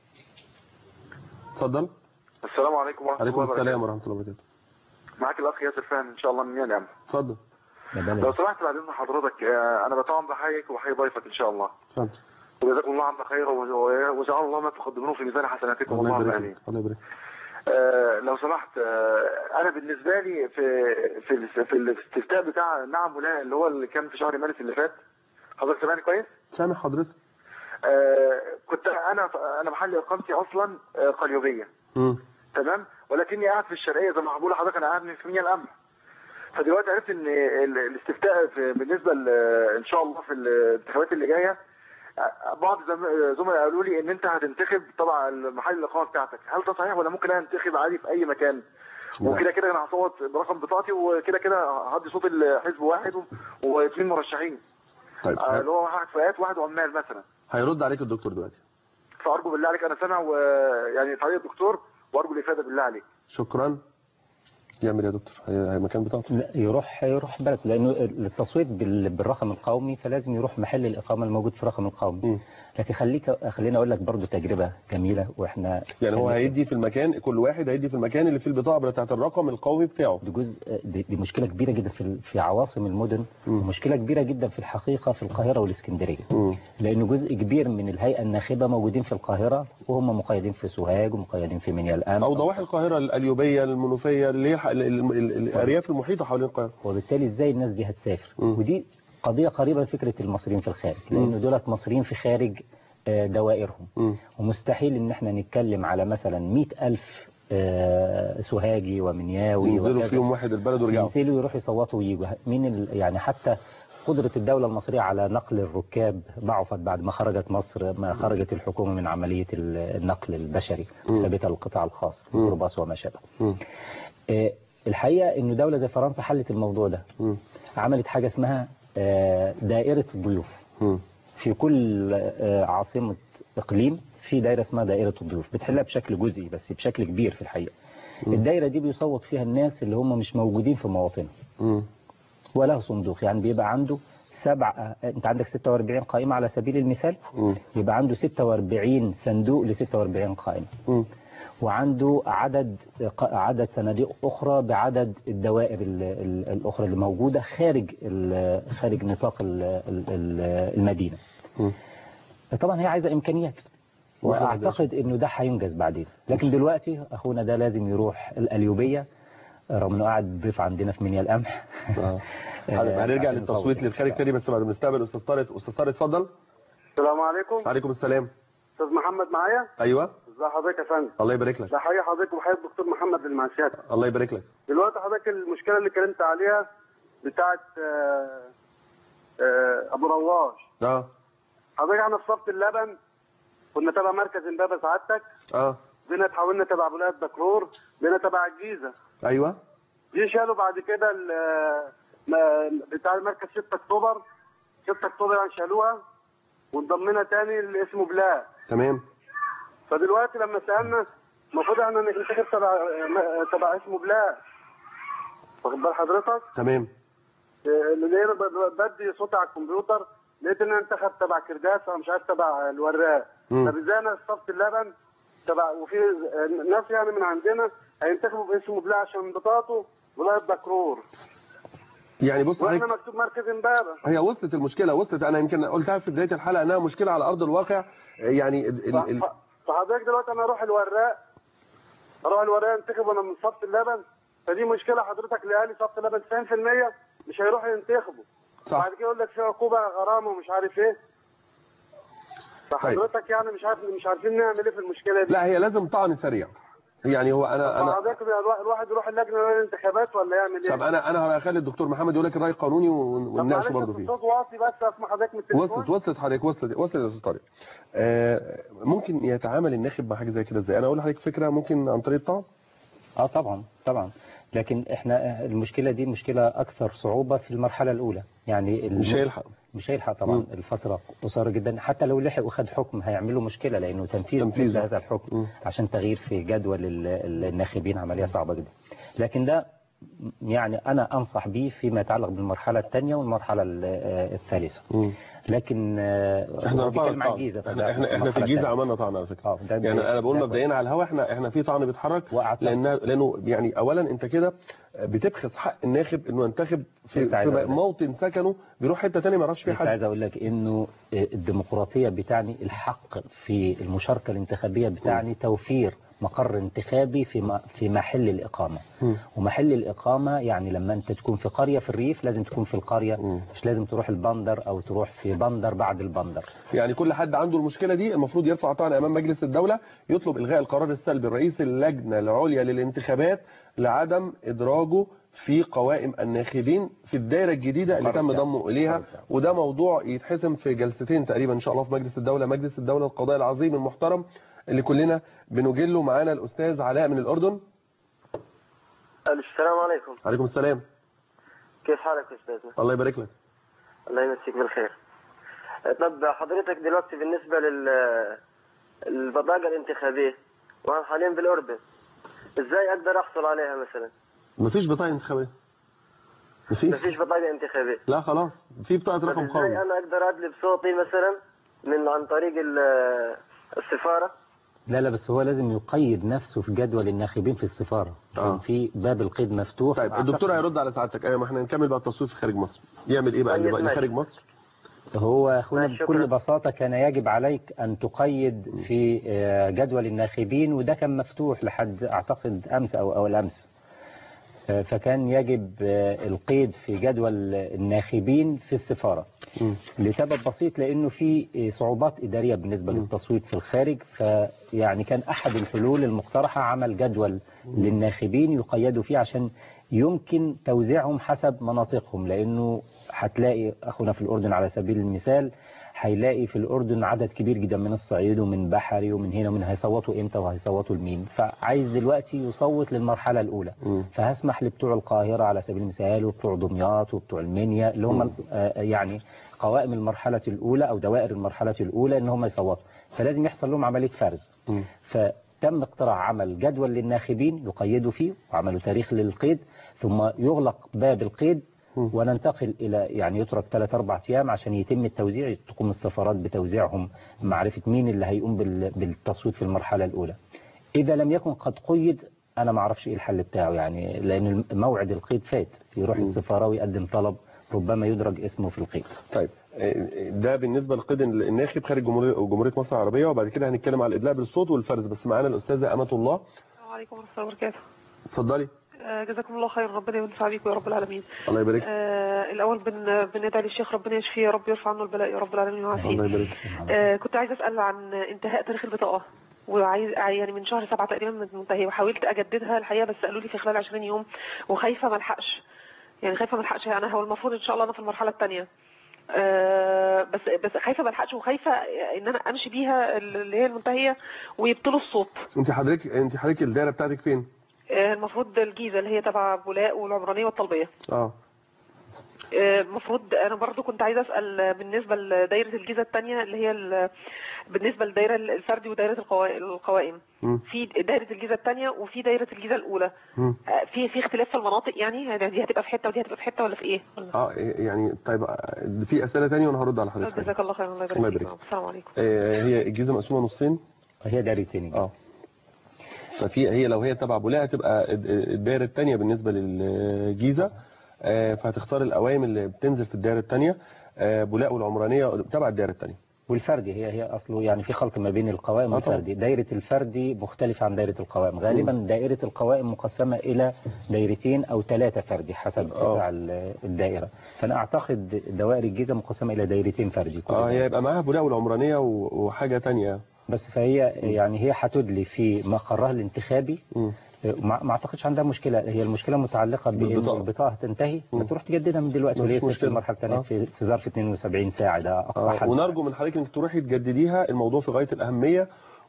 اتفضل السلام عليكم ورحمة عليكم الله السلام وبركاته ورحمه الله وبركاته معاك الأخ ياسر فهمي إن شاء الله من ينعم اتفضل ده بلد. لو سمحت بعد إذن حضرتك آه، أنا طبعا بحييك وبحيي ضيفك إن شاء الله اتفضل وجزاكم الله عنا خيرا و- وجعل الله ما تقدمونه في ميزان حسناتكم الله اللهم يبارك آمين فيك الله يبارك آه، لو سمحت آه، أنا بالنسبة لي في في ال- في الاستفتاء بتاع نعم ولا اللي هو اللي كان في شهر مارس اللي فات حضرتك سامعني كويس؟ سامع حضرتك آه، كنت أنا أنا محل إقامتي أصلا آه، قليوبية مم. تمام ولكني قاعد في الشرقيه زي ما بقول لحضرتك انا قاعد في منيا الامن فدلوقتي عرفت ان ال- الاستفتاء في بالنسبه ل- ان شاء الله في الانتخابات اللي جايه بعض زم- زملاء قالوا لي ان انت هتنتخب طبعا محل الاقامه بتاعتك هل ده صحيح ولا ممكن انا انتخب عادي في اي مكان وكده كده انا هصوت برقم بطاقتي وكده كده هدي صوت الحزب واحد و- واثنين مرشحين طيب آه، اللي هو واحد فئات واحد عمال مثلا هيرد عليك الدكتور دلوقتي فارجو بالله عليك انا سامع ويعني تعليق الدكتور وارجو الافاده بالله عليك شكرا يعمل يا دكتور هي هي مكان بتاعته لا يروح يروح بلد لانه التصويت بال- بالرقم القومي فلازم يروح محل الاقامه الموجود في الرقم القومي مم. لكن خليك خليني اقول لك برضو تجربه جميله واحنا يعني هو هيدي في المكان كل واحد هيدي في المكان اللي فيه البطاقه بتاعت الرقم القومي بتاعه دي جزء دي, دي مشكله كبيره جدا في ال- في عواصم المدن مم. ومشكله كبيره جدا في الحقيقه في القاهره والاسكندريه مم. لانه جزء كبير من الهيئه الناخبه موجودين في القاهره وهم مقيدين في سوهاج ومقيدين في منيا الان او ضواحي القاهره القليوبيه المنوفيه اللي هي الح- ال- ال- ال- الارياف المحيطه حوالين القاهره وبالتالي ازاي الناس دي هتسافر مم. ودي قضيه قريبه لفكره المصريين في الخارج لانه دولت مصريين في خارج آه، دوائرهم مم. ومستحيل ان احنا نتكلم على مثلا مئة ألف آه، سوهاجي ومنياوي ينزلوا وكذا. في يوم واحد البلد ويرجعوا ينزلوا يروحوا يصوتوا ويجوا مين ال... يعني حتى قدرة الدولة المصرية على نقل الركاب ضعفت بعد ما خرجت مصر ما خرجت الحكومة من عملية ال- النقل البشري وسابتها للقطاع الخاص ميكروباص وما شابه مم. آه، الحقيقة انه دولة زي فرنسا حلت الموضوع ده مم. عملت حاجة اسمها آه، دائرة الضيوف مم. في كل آه، عاصمة إقليم في دايرة اسمها دائرة الضيوف بتحلها بشكل جزئي بس بشكل كبير في الحقيقة الدايرة دي بيصوت فيها الناس اللي هم مش موجودين في مواطنهم مم. وله صندوق يعني بيبقى عنده سبع انت عندك 46 قائمة على سبيل المثال مم. يبقى عنده 46 صندوق ل 46 قائمة مم. وعنده عدد عدد صناديق اخرى بعدد الدوائر ال- ال- الاخرى اللي موجوده خارج ال- خارج نطاق ال- ال- ال- المدينه مم. طبعا هي عايزه امكانيات واحد واعتقد انه ده هينجز بعدين لكن دلوقتي اخونا ده لازم يروح القليوبيه رغم انه قاعد ضيف عندنا في منيا القمح آه. آه، هنرجع عشان للتصويت نصوت. للخارج تاني بس بعد ما نستقبل استاذ طارق استاذ طارق اتفضل السلام عليكم عليكم السلام استاذ محمد معايا ايوه ازي حضرتك يا فندم الله يبارك لك بحيي حضرتك وبحيي الدكتور محمد المعسات الله يبارك لك دلوقتي حضرتك المشكله اللي اتكلمت عليها بتاعت آه، آه، ابو رواش اه حضرتك احنا في صفة اللبن كنا تبع مركز امبابه سعادتك اه بينا اتحولنا تبع ولايه بكرور بينا تبع الجيزه ايوه دي شالوا بعد كده ال- ما- بتاع المركز 6 اكتوبر 6 اكتوبر يعني شالوها وانضمينا تاني اللي اسمه بلاد تمام فدلوقتي لما سالنا المفروض احنا ننتخب تبع تبع اسمه بلاد واخد بال حضرتك؟ تمام اللي لقينا ب- بدي صوتي على الكمبيوتر لقيت ان انا انتخب تبع كرداسه مش عارف تبع الوراق مم. طب ازاي انا صفت اللبن تبع وفي ناس يعني من عندنا هينتخبوا باسمه بلاد عشان بطاقته ولايه بكرور يعني بص واحنا حضرتك مكتوب مركز امبابه هي وصلت المشكله وصلت انا يمكن قلتها في بدايه الحلقه انها مشكله على ارض الواقع يعني ال ال ال ف- فحضرتك دلوقتي انا اروح الوراق اروح الوراق انتخب وانا من صف اللبن فدي مشكله حضرتك لاهالي صف اللبن 90% مش هيروحوا ينتخبوا صح بعد كده يقول لك في عقوبه غرامه ومش عارف ايه فحضرتك يعني مش عارف مش عارفين نعمل ايه في المشكله دي لا هي لازم طعن سريع يعني هو انا انا فحضرتك الوا- الواحد يروح اللجنه للانتخابات ولا يعمل ايه؟ طب انا انا هخلي الدكتور محمد يقول لك الراي القانوني ون- طب ونناقشه معلش برضه فيه الصوت واطي بس اسمع حضرتك من التليفون وصلت وصلت حضرتك وصلت وصلت يا استاذ طارق آه ممكن يتعامل الناخب مع حاجه زي كده ازاي انا اقول لحضرتك فكره ممكن عن طريق الطعن اه طبعا طبعا لكن احنا المشكله دي مشكله اكثر صعوبه في المرحله الاولى يعني الم- مش هيلحق مش هيلحق طبعا مم. الفتره قصيره جدا حتى لو لحق وخد حكم هيعملوا مشكله لانه تنفيذ تنفيذه. مثل هذا الحكم مم. عشان تغيير في جدول ال- ال- الناخبين عمليه صعبه جدا لكن ده يعني انا انصح به فيما يتعلق بالمرحله الثانيه والمرحله ال- آه، الثالثه مم. لكن آه، احنا هو رفعنا بيتكلم عن الطعن الجيزه احنا فده احنا, احنا في المرحلة الجيزه الثانية. عملنا طعن على فكره اه ده يعني انا بقول ده مبدئيا على الهوا احنا احنا في طعن بيتحرك وأعتقد- لان لانه يعني اولا انت كده بتبخس حق الناخب انه ينتخب في, لسه عايز في أقول لك. موطن سكنه بيروح حته ثانيه ما يعرفش فيه بس حد عايز اقول لك انه الديمقراطيه بتعني الحق في المشاركه الانتخابيه بتعني توفير مقر انتخابي في م- في محل الاقامه مم. ومحل الاقامه يعني لما انت تكون في قريه في الريف لازم تكون في القريه مم. مش لازم تروح البندر او تروح في بندر بعد البندر يعني كل حد عنده المشكله دي المفروض يرفع طعن امام مجلس الدوله يطلب الغاء القرار السلبي لرئيس اللجنه العليا للانتخابات لعدم ادراجه في قوائم الناخبين في الدائره الجديده اللي القرار تم بتاعه. ضمه اليها القرار بتاعه. وده موضوع يتحسم في جلستين تقريبا ان شاء الله في مجلس الدوله مجلس الدوله القضاء العظيم المحترم اللي كلنا بنجله معانا الاستاذ علاء من الاردن السلام عليكم عليكم السلام كيف حالك يا استاذنا؟ الله يبارك لك الله يمسيك بالخير طب حضرتك دلوقتي بالنسبة لل البطاقة الانتخابية وأنا حاليا بالأردن إزاي أقدر أحصل عليها مثلا؟ مفيش بطاقه انتخابيه مفيش مفيش بطاقة انتخابية لا خلاص في بطاقه طب رقم إزاي قومي أنا أقدر أدلب صوتي مثلا من عن طريق ال- السفارة؟ لا لا بس هو لازم يقيد نفسه في جدول الناخبين في السفاره آه. في باب القيد مفتوح طيب الدكتور هيرد على سعادتك ايوه ما احنا نكمل بقى التصويت في خارج مصر يعمل ايه بقى اللي, طيب، بقى اللي ماشي. خارج مصر هو يا اخونا ماشي، بكل شكرا. بساطة كان يجب عليك أن تقيد في آه، جدول الناخبين وده كان مفتوح لحد أعتقد أمس أو أو الأمس آه، فكان يجب آه، القيد في جدول الناخبين في السفارة مم. لسبب بسيط لأنه في آه، صعوبات إدارية بالنسبة للتصويت في الخارج فيعني كان أحد الحلول المقترحة عمل جدول للناخبين يقيدوا فيه عشان يمكن توزيعهم حسب مناطقهم لأنه هتلاقي أخونا في الأردن على سبيل المثال هيلاقي في الأردن عدد كبير جدا من الصعيد ومن بحري ومن هنا ومن هيصوتوا إمتى وهيصوتوا لمين فعايز دلوقتي يصوت للمرحلة الأولى مم. فهسمح لبتوع القاهرة على سبيل المثال وبتوع دمياط وبتوع المنيا اللي هم آه، يعني قوائم المرحلة الأولى أو دوائر المرحلة الأولى إن هم يصوتوا فلازم يحصل لهم عملية فرز مم. فتم اقتراح عمل جدول للناخبين يقيدوا فيه وعملوا تاريخ للقيد ثم يغلق باب القيد مم. وننتقل إلى يعني يترك 3 4 أيام عشان يتم التوزيع تقوم السفارات بتوزيعهم معرفة مين اللي هيقوم بال- بالتصويت في المرحلة الأولى إذا لم يكن قد قيد أنا ما أعرفش إيه الحل بتاعه يعني لأن موعد القيد فات يروح السفارة ويقدم طلب ربما يدرج اسمه في القيد طيب آه، ده بالنسبه للقيد الناخب خارج جمهوريه جمهوريه مصر العربيه وبعد كده هنتكلم على الادلاء بالصوت والفرز بس معانا الاستاذه امه الله السلام عليكم ورحمة الله وبركاته اتفضلي آه، جزاكم الله خير ربنا ينفع بيكم يا رب العالمين الله يبارك آه، الأول بن بندعي للشيخ ربنا يشفيه يا رب يرفع عنه البلاء يا رب العالمين الله ويعافيه يبارك آه، كنت عايزة أسأل عن انتهاء تاريخ البطاقة وعايز يعني من شهر سبعة تقريبا من منتهي وحاولت أجددها الحقيقة بس قالوا لي في خلال 20 يوم وخايفة ما الحقش يعني خايفة ما الحقش أنا هو المفروض إن شاء الله أنا في المرحلة الثانية آه، بس بس خايفة ما الحقش وخايفة إن أنا أمشي بيها اللي هي المنتهية ويبطلوا الصوت انت حضرتك انت حضرتك الدايره بتاعتك فين آه، المفروض الجيزة اللي هي تبع بولاق والعمرانية والطلبية اه آه، المفروض انا برضو كنت عايزه اسال بالنسبه لدايره الجيزه الثانيه اللي هي ال- بالنسبه للدايره الفردي ودايره القوا- القوائم مم. في دايره الجيزه الثانيه وفي دايره الجيزه الاولى مم. آه، في في اختلاف في المناطق يعني يعني دي هتبقى في حته ودي هتبقى في حته ولا في ايه ولا اه يعني طيب آه، في اسئله ثانيه وانا هرد على حضرتك جزاك الله خير الله الله يبارك يبارك. فيك السلام عليكم آه، هي الجيزه مقسومه نصين هي دايرتين اه ففي هي لو هي تبع بولاق هتبقى الد- الدايره الثانيه بالنسبه للجيزه آه، فهتختار الاوائم اللي بتنزل في الدايره الثانيه بولاق والعمرانيه تبع الدايره الثانيه والفردي هي هي اصله يعني في خلط ما بين القوائم آه طبعا. والفردي دايره الفردي مختلفه عن دايره القوائم غالبا دائره القوائم مقسمه الى دايرتين او ثلاثه فردي حسب آه. اتساع ال- الدائره فانا اعتقد دوائر الجيزه مقسمه الى دايرتين فردي كل اه هي دايرة. يبقى معاها بولاق والعمرانيه و- وحاجه ثانيه بس فهي يعني هي هتدلي في مقرها الانتخابي مم. ما ما اعتقدش عندها مشكله هي المشكله متعلقه بان بالبطاقة. البطاقه هتنتهي مم. فتروح تجددها من دلوقتي مفيش وليس في مشكلة. المرحله الثانيه آه. في في ظرف 72 ساعه ده اقصى آه، حد ونرجو من حضرتك انك تروحي تجدديها الموضوع في غايه الاهميه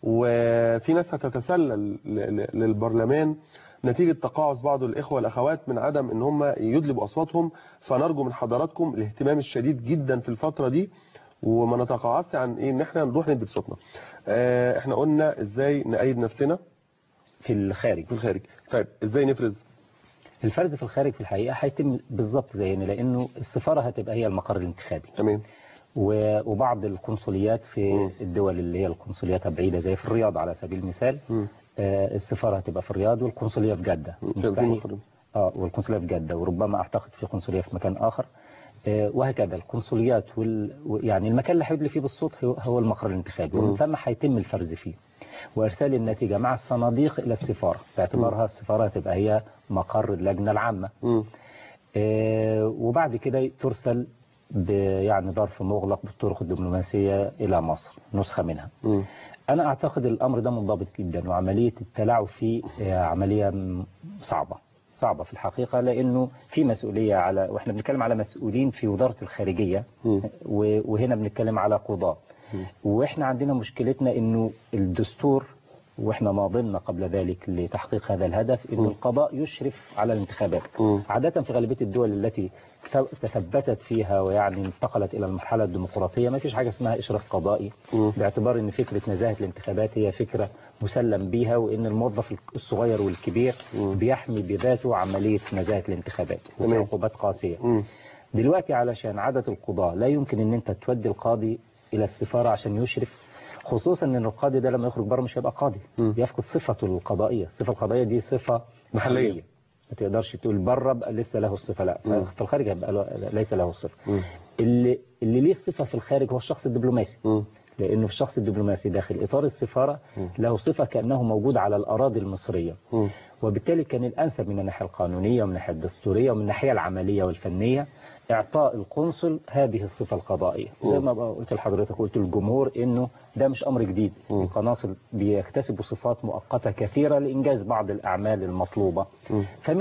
وفي ناس هتتسلل ل- ل- للبرلمان نتيجه تقاعس بعض الاخوه والاخوات من عدم ان هم يدلبوا اصواتهم فنرجو من حضراتكم الاهتمام الشديد جدا في الفتره دي وما نتقاعسش عن ايه ان احنا نروح ندي صوتنا آه، احنا قلنا ازاي نأيد نفسنا في الخارج في الخارج طيب ازاي نفرز الفرز في الخارج في الحقيقه هيتم بالظبط زينا لانه السفاره هتبقى هي المقر الانتخابي تمام و- وبعض القنصليات في مم. الدول اللي هي القنصليات بعيده زي في الرياض على سبيل المثال مم. آه، السفاره هتبقى في الرياض والقنصليه في جده مم. في مستحيل المقر. اه والقنصليه في جده وربما اعتقد في قنصليه في مكان اخر آه، وهكذا القنصليات وال... و- يعني المكان اللي هيدلي فيه بالصوت هو- هو المقر الانتخابي مم. ومن ثم هيتم الفرز فيه وارسال النتيجه مع الصناديق الى السفاره باعتبارها السفاره هتبقى هي مقر اللجنه العامه مم. آه، وبعد كده ترسل ب- يعني ظرف مغلق بالطرق الدبلوماسية إلى مصر نسخة منها مم. أنا أعتقد الأمر ده منضبط جدا وعملية التلاعب فيه آه، عملية م- صعبة صعبة في الحقيقة لأنه في مسؤولية على وإحنا بنتكلم على مسؤولين في وزارة الخارجية مم. و- وهنا بنتكلم على قضاة وإحنا عندنا مشكلتنا إنه الدستور واحنا ماضينا قبل ذلك لتحقيق هذا الهدف ان القضاء يشرف على الانتخابات مم. عادة في غالبية الدول التي ث- تثبتت فيها ويعني انتقلت الى المرحلة الديمقراطية ما فيش حاجة اسمها اشراف قضائي مم. باعتبار ان فكرة نزاهة الانتخابات هي فكرة مسلم بيها وان الموظف الصغير والكبير مم. بيحمي بذاته عملية نزاهة الانتخابات وفي تمام. عقوبات قاسية مم. دلوقتي علشان عدد القضاة لا يمكن ان انت تودي القاضي الى السفارة عشان يشرف خصوصا ان القاضي ده لما يخرج بره مش هيبقى قاضي مم. يفقد صفته القضائية الصفة القضائية دي صفة محلية. محلية ما تقدرش تقول بره بقى لسه له الصفة لا مم. في الخارج هيبقى له- ليس له الصفة مم. اللي اللي ليه الصفة في الخارج هو الشخص الدبلوماسي مم. لانه الشخص الدبلوماسي داخل اطار السفارة مم. له صفة كأنه موجود على الأراضي المصرية مم. وبالتالي كان الأنسب من الناحية القانونية ومن الناحية الدستورية ومن الناحية العملية والفنية إعطاء القنصل هذه الصفة القضائية زي ما بقى قلت لحضرتك قلت الجمهور إنه ده مش أمر جديد مم. القناصل بيكتسبوا صفات مؤقتة كثيرة لإنجاز بعض الأعمال المطلوبة مم. فمنها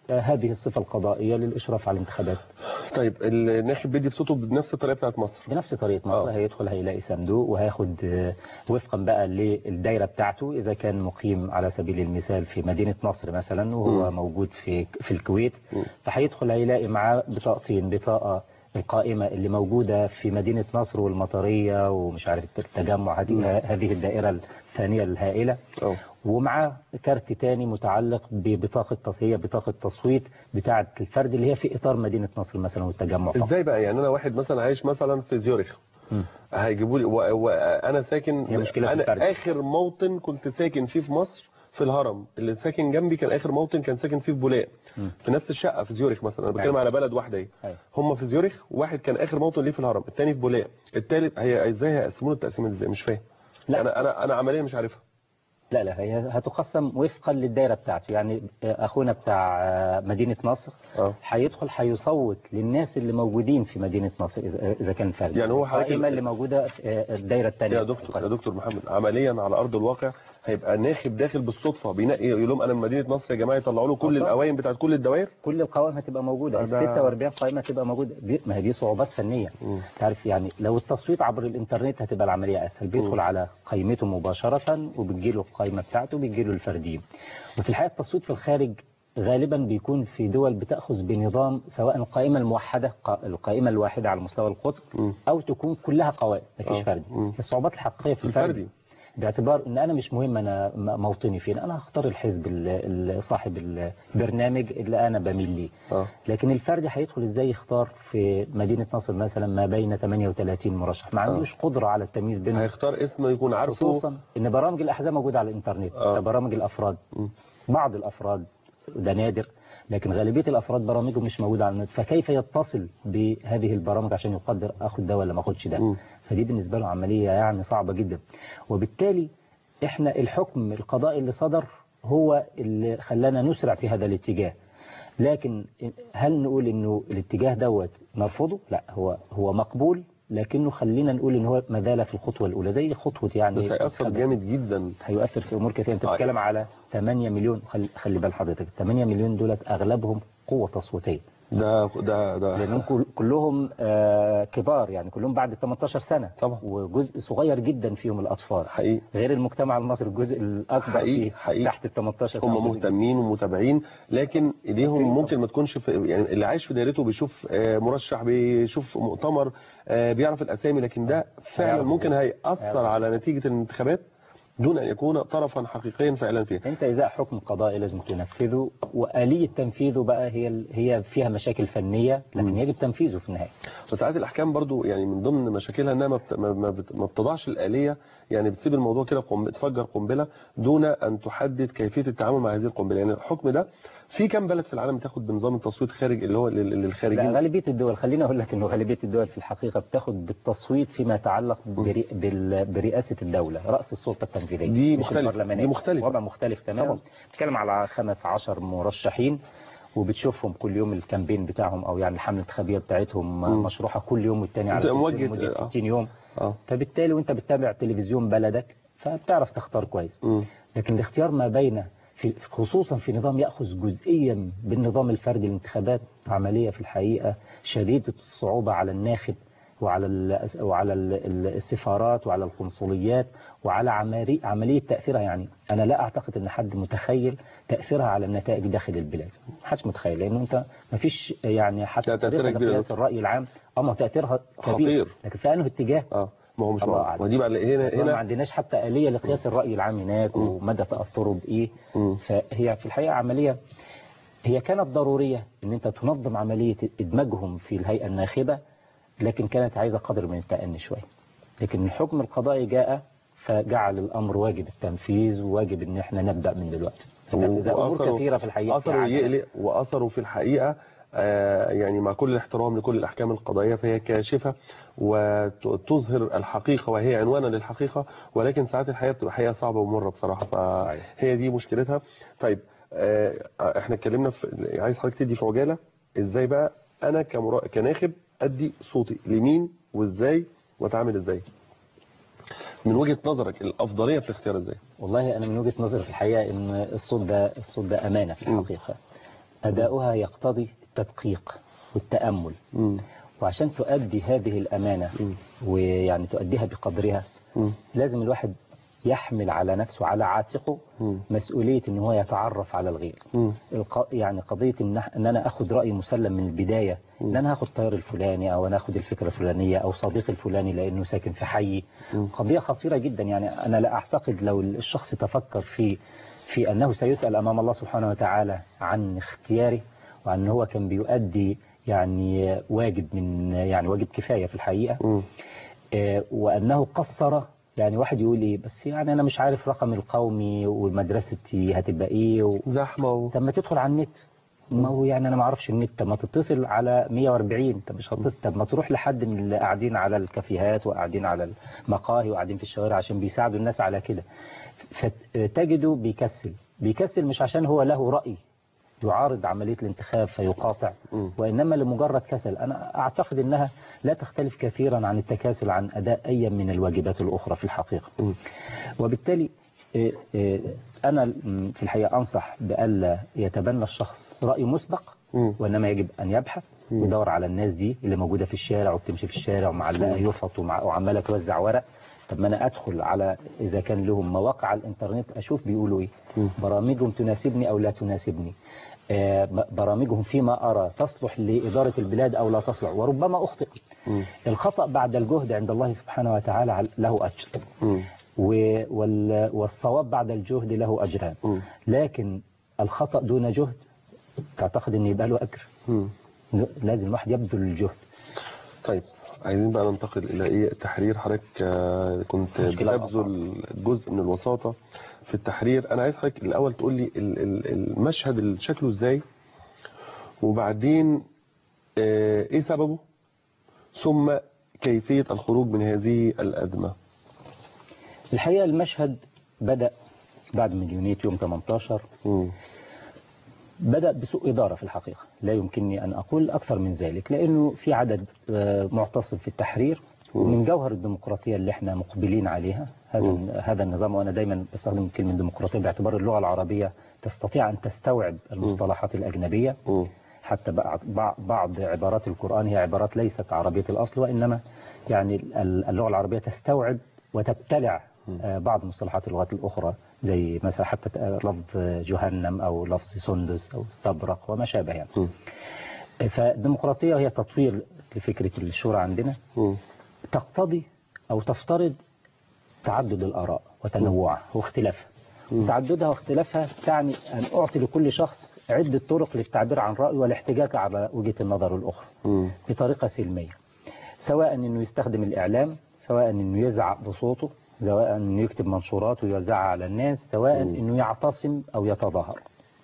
آه، هذه الصفة القضائية للإشراف على الانتخابات طيب الناخب بيدي بصوته بنفس الطريقه بتاعت مصر بنفس طريقة مصر آه. هيدخل هيلاقي صندوق وهياخد آه، وفقا بقى للدايرة بتاعته إذا كان مقيم على سبيل المثال في مدينة نصر مثلا وهو مم. موجود في في الكويت مم. فهيدخل هيلاقي معاه بطاقتين بطاقة القائمة اللي موجودة في مدينة نصر والمطرية ومش عارف التجمع هذه هذه الدائرة الثانية الهائلة اه ومعاه كارت تاني متعلق ببطاقة تص- هي بطاقة تصويت بتاعة الفرد اللي هي في إطار مدينة نصر مثلا والتجمع فقط. ازاي بقى يعني انا واحد مثلا عايش مثلا في زيورخ مم. هيجيبوا لي وانا ساكن هي مشكلة في انا الفرد. اخر موطن كنت ساكن فيه في مصر في الهرم اللي ساكن جنبي كان اخر موطن كان ساكن فيه في بولاق مم. في نفس الشقه في زيورخ مثلا انا بتكلم أيوة. على بلد واحده اهي أيوة. هم في زيورخ واحد كان اخر موطن ليه في الهرم الثاني في بولاق الثالث هي ازاي هيقسموا له التقسيمه دي ازاي مش فاهم لا. انا انا انا عمليا مش عارفها لا لا هي هتقسم وفقا للدائرة بتاعته يعني أخونا بتاع آه، مدينة نصر اه هيدخل هيصوت للناس اللي موجودين في مدينة نصر إذا إذا كان فرد يعني هو حضرتك- القائمة اللي موجودة في آه، الدائرة الثانية يا دكتور يا دكتور محمد عمليا على ارض الواقع هيبقى ناخب داخل بالصدفه بينقي يقول لهم انا من مدينه نصر يا جماعه يطلعوا له كل آه طبعا. القوايم بتاعت كل الدوائر كل القوائم هتبقى موجودة ال ده- 46 قائمة هتبقى موجودة دي ما هي دي صعوبات فنية مم. تعرف يعني لو التصويت عبر الانترنت هتبقى العملية اسهل بيدخل مم. على قائمته مباشرة وبتجيله القائمة بتاعته وبتجيله الفردية وفي الحقيقة التصويت في الخارج غالبا بيكون في دول بتأخذ بنظام سواء القائمة الموحدة قا- القائمة الواحدة على مستوى القطر مم. أو تكون كلها قوائم آه. مفيش فردي مم. الصعوبات الحقيقية في الفردي. الفردي باعتبار ان انا مش مهم انا م- موطني فين انا هختار الحزب ال- ال- صاحب البرنامج اللي انا بميل ليه اه لكن الفردي هيدخل ازاي يختار في مدينة نصر مثلا ما بين 38 مرشح ما عندوش قدرة على التمييز بينهم هيختار اسم يكون عارفه خصوصا ان برامج الاحزاب موجودة على الانترنت آه. برامج الافراد مم. بعض الافراد ده نادر لكن غالبية الافراد برامجهم مش موجودة على النت فكيف يتصل بهذه البرامج عشان يقدر اخد ده ولا ما اخدش ده مم. فدي بالنسبة له عملية يعني صعبة جدا وبالتالي احنا الحكم القضائي اللي صدر هو اللي خلانا نسرع في هذا الاتجاه لكن هل نقول انه الاتجاه دوت نرفضه لا هو هو مقبول لكنه خلينا نقول ان هو ما زال في الخطوة الاولى زي خطوة يعني بس هيأثر جامد جدا هيؤثر في امور كثيره انت آه. بتتكلم على 8 مليون خلي, خلي بال حضرتك 8 مليون دولت اغلبهم قوة تصويتية ده ده ده لانهم كل- كلهم آه، كبار يعني كلهم بعد 18 سنة طبعا. وجزء صغير جدا فيهم الاطفال حقيقي غير المجتمع المصري الجزء الاكبر حقيقي- فيه حقيقي. تحت ال 18 سنة هم مهتمين ومتابعين لكن ايديهم أيوة. ممكن ما تكونش في يعني اللي عايش في دايرته بيشوف آه، مرشح بيشوف مؤتمر آه، بيعرف الاسامي لكن ده فعلا هيعرف ممكن هو. هيأثر هيعرف. على نتيجة الانتخابات دون ان يكون طرفا حقيقيا فعلا فيها انت اذا حكم قضائي لازم تنفذه واليه تنفيذه بقى هي ال- هي فيها مشاكل فنيه لكن يجب تنفيذه في النهايه وساعات الاحكام برضو يعني من ضمن مشاكلها انها ما بت- ما- ما بت- ما بتضعش الاليه يعني بتسيب الموضوع كده قنب- تفجر قنبله دون ان تحدد كيفيه التعامل مع هذه القنبله يعني الحكم ده في كام بلد في العالم بتاخد بنظام التصويت خارج اللي هو لل- لا للخارجين غالبيه الدول خليني اقول لك انه غالبيه الدول في الحقيقه بتاخد بالتصويت فيما يتعلق بري بال- برئاسه الدوله راس السلطه التنفيذيه دي مش مختلف. البرلمانية. دي مختلف. وضع مختلف تماما طبعا. بتتكلم على 15 مرشحين وبتشوفهم كل يوم الكامبين بتاعهم او يعني الحمله الانتخابيه بتاعتهم مم. مشروحه كل يوم والتاني على بتبقى التلفزيون موجه- لمده آه. 60 يوم اه فبالتالي وانت بتتابع تلفزيون بلدك فبتعرف تختار كويس مم. لكن الاختيار ما بين في خصوصا في نظام يأخذ جزئيا بالنظام الفردي الانتخابات عملية في الحقيقة شديدة الصعوبة على الناخب وعلى ال وعلى ال ال- السفارات وعلى القنصليات وعلى عملية عملية تأثيرها يعني أنا لا أعتقد أن حد متخيل تأثيرها على النتائج داخل البلاد محدش متخيل لأنه أنت ما فيش يعني حتى لا، تأثيرها طريقة كبير يا قياس دكتور. الرأي العام أما تأثيرها كبير خطير. لكن في أنه اتجاه اه ما هو مش الله معروف أعلم. ودي بقى هنا ما هنا عندناش حتى آلية لقياس الرأي العام هناك ومدى تأثره بإيه مم. فهي في الحقيقة عملية هي كانت ضرورية ان انت تنظم عملية ادماجهم في الهيئة الناخبة لكن كانت عايزة قدر من التأني شوية لكن الحكم القضائي جاء فجعل الامر واجب التنفيذ وواجب ان احنا نبدأ من دلوقتي إذا امور وأثره- كثيرة في الحقيقة في اثره عجلة. يقلق واثره في الحقيقه آه، يعني مع كل الاحترام لكل الاحكام القضائيه فهي كاشفه وتظهر الحقيقه وهي عنوانا للحقيقه ولكن ساعات الحياه بتبقى حياه صعبه ومره بصراحه فهي دي مشكلتها طيب آه، احنا اتكلمنا في عايز حضرتك تدي في عجاله ازاي بقى انا كمرا... كناخب ادي صوتي لمين وازاي واتعامل ازاي من وجهه نظرك الافضليه في الاختيار ازاي والله انا من وجهة نظري في الحقيقة ان الصوت ده الصوت ده امانة في مم. الحقيقة أداؤها يقتضي التدقيق والتأمل مم. وعشان تؤدي هذه الأمانة ويعني تؤديها بقدرها مم. لازم الواحد يحمل على نفسه على عاتقه مم. مسؤولية ان هو يتعرف على الغير مم. الق- يعني قضية ان إن انا اخد رأي مسلم من البداية ان انا هاخد طيار الفلاني او انا اخد الفكرة الفلانية او صديقي الفلاني لانه ساكن في حي قضية خطيرة جدا يعني انا لا اعتقد لو الشخص تفكر في في انه سيسأل امام الله سبحانه وتعالى عن اختياره وان هو كان بيؤدي يعني واجب من يعني واجب كفاية في الحقيقة مم. آه، وأنه قصر يعني واحد يقول إيه بس يعني أنا مش عارف رقم القومي ومدرستي هتبقى إيه و... زحمة و... طب ما تدخل على النت ما هو يعني أنا ما أعرفش النت طب ما تتصل على 140 طب مش هتصل طب ما تروح لحد من اللي قاعدين على الكافيهات وقاعدين على المقاهي وقاعدين في الشوارع عشان بيساعدوا الناس على كده فتجده بيكسل بيكسل مش عشان هو له رأي يعارض عملية الانتخاب فيقاطع مم. وإنما لمجرد كسل أنا أعتقد أنها لا تختلف كثيرا عن التكاسل عن أداء أي من الواجبات الأخرى في الحقيقة مم. وبالتالي إيه، إيه، أنا م، في الحقيقة أنصح بألا يتبنى الشخص رأي مسبق مم. وإنما يجب أن يبحث مم. ويدور على الناس دي اللي موجودة في الشارع وبتمشي في الشارع ومعلقة يفط ومع- وعمالة توزع ورق طب ما أنا أدخل على إذا كان لهم مواقع على الإنترنت أشوف بيقولوا إيه مم. برامجهم تناسبني أو لا تناسبني آه، ب- برامجهم فيما أرى تصلح لإدارة البلاد أو لا تصلح وربما أخطئ مم. الخطأ بعد الجهد عند الله سبحانه وتعالى عل- له أجر مم. و- وال- والصواب بعد الجهد له أجران مم. لكن الخطأ دون جهد تعتقد أن يبقى له أجر مم. لازم الواحد يبذل الجهد طيب عايزين بقى ننتقل الى ايه التحرير حضرتك آه، كنت مشكلة بتبذل جزء من الوساطة في التحرير انا عايز حضرتك الاول تقول لي ال- ال- المشهد اللي شكله ازاي وبعدين آه، ايه سببه ثم كيفية الخروج من هذه الأزمة الحقيقة المشهد بدأ بعد مليونية يوم 18 مم. بدأ بسوء إدارة في الحقيقة لا يمكنني أن أقول أكثر من ذلك لأنه في عدد آه، معتصم في التحرير ومن جوهر الديمقراطية اللي احنا مقبلين عليها هذا هذا النظام وأنا دايما بستخدم كلمة ديمقراطية باعتبار اللغة العربية تستطيع أن تستوعب المصطلحات الأجنبية مم. حتى بعض بعض- بعض عبارات القرآن هي عبارات ليست عربية الأصل وإنما يعني ال- اللغة العربية تستوعب وتبتلع آه، بعض مصطلحات اللغات الأخرى زي مثلا حتى ت- لفظ جهنم أو لفظ سندس أو استبرق وما شابه يعني مم. فالديمقراطية هي تطوير لفكرة الشورى عندنا مم. تقتضي أو تفترض تعدد الآراء وتنوعها واختلافها تعددها واختلافها تعني أن أعطي لكل شخص عدة طرق للتعبير عن رأيه والاحتجاج على وجهة النظر الأخرى مم. بطريقة سلمية سواء أنه يستخدم الإعلام سواء أنه يزعق بصوته سواء أنه يكتب منشورات ويوزعها على الناس سواء أنه يعتصم أو يتظاهر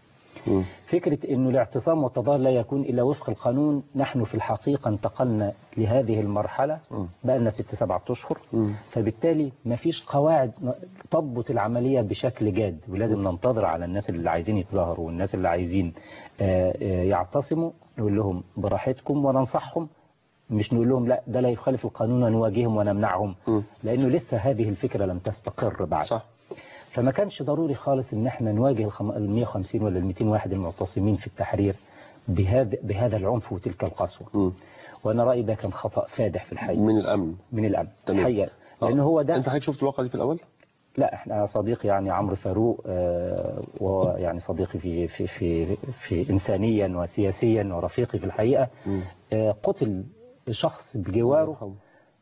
مم. فكرة أنه الاعتصام والتظاهر لا يكون إلا وفق القانون نحن في الحقيقة انتقلنا لهذه المرحلة مم. بقى لنا ست سبعة أشهر مم. فبالتالي ما فيش قواعد تضبط العملية بشكل جاد ولازم ننتظر على الناس اللي عايزين يتظاهروا والناس اللي عايزين آه، آه، يعتصموا نقول لهم براحتكم وننصحهم مش نقول لهم لا ده لا يخالف القانون ونواجههم ونمنعهم مم. لأنه لسه هذه الفكرة لم تستقر بعد صح فما كانش ضروري خالص ان احنا نواجه الخم- ال 150 ولا ال 200 واحد المعتصمين في التحرير بهذا بهذا العنف وتلك القسوة مم. وانا رأيي ده كان خطأ فادح في الحقيقة من الأمن من الأمن تمام. الحقيقة آه. لأن هو ده أنت حضرتك شفت الواقعة دي في الأول؟ لا احنا صديقي يعني عمرو فاروق آه، وهو يعني صديقي في في في في انسانيا وسياسيا ورفيقي في الحقيقه مم. آه، قتل شخص بجواره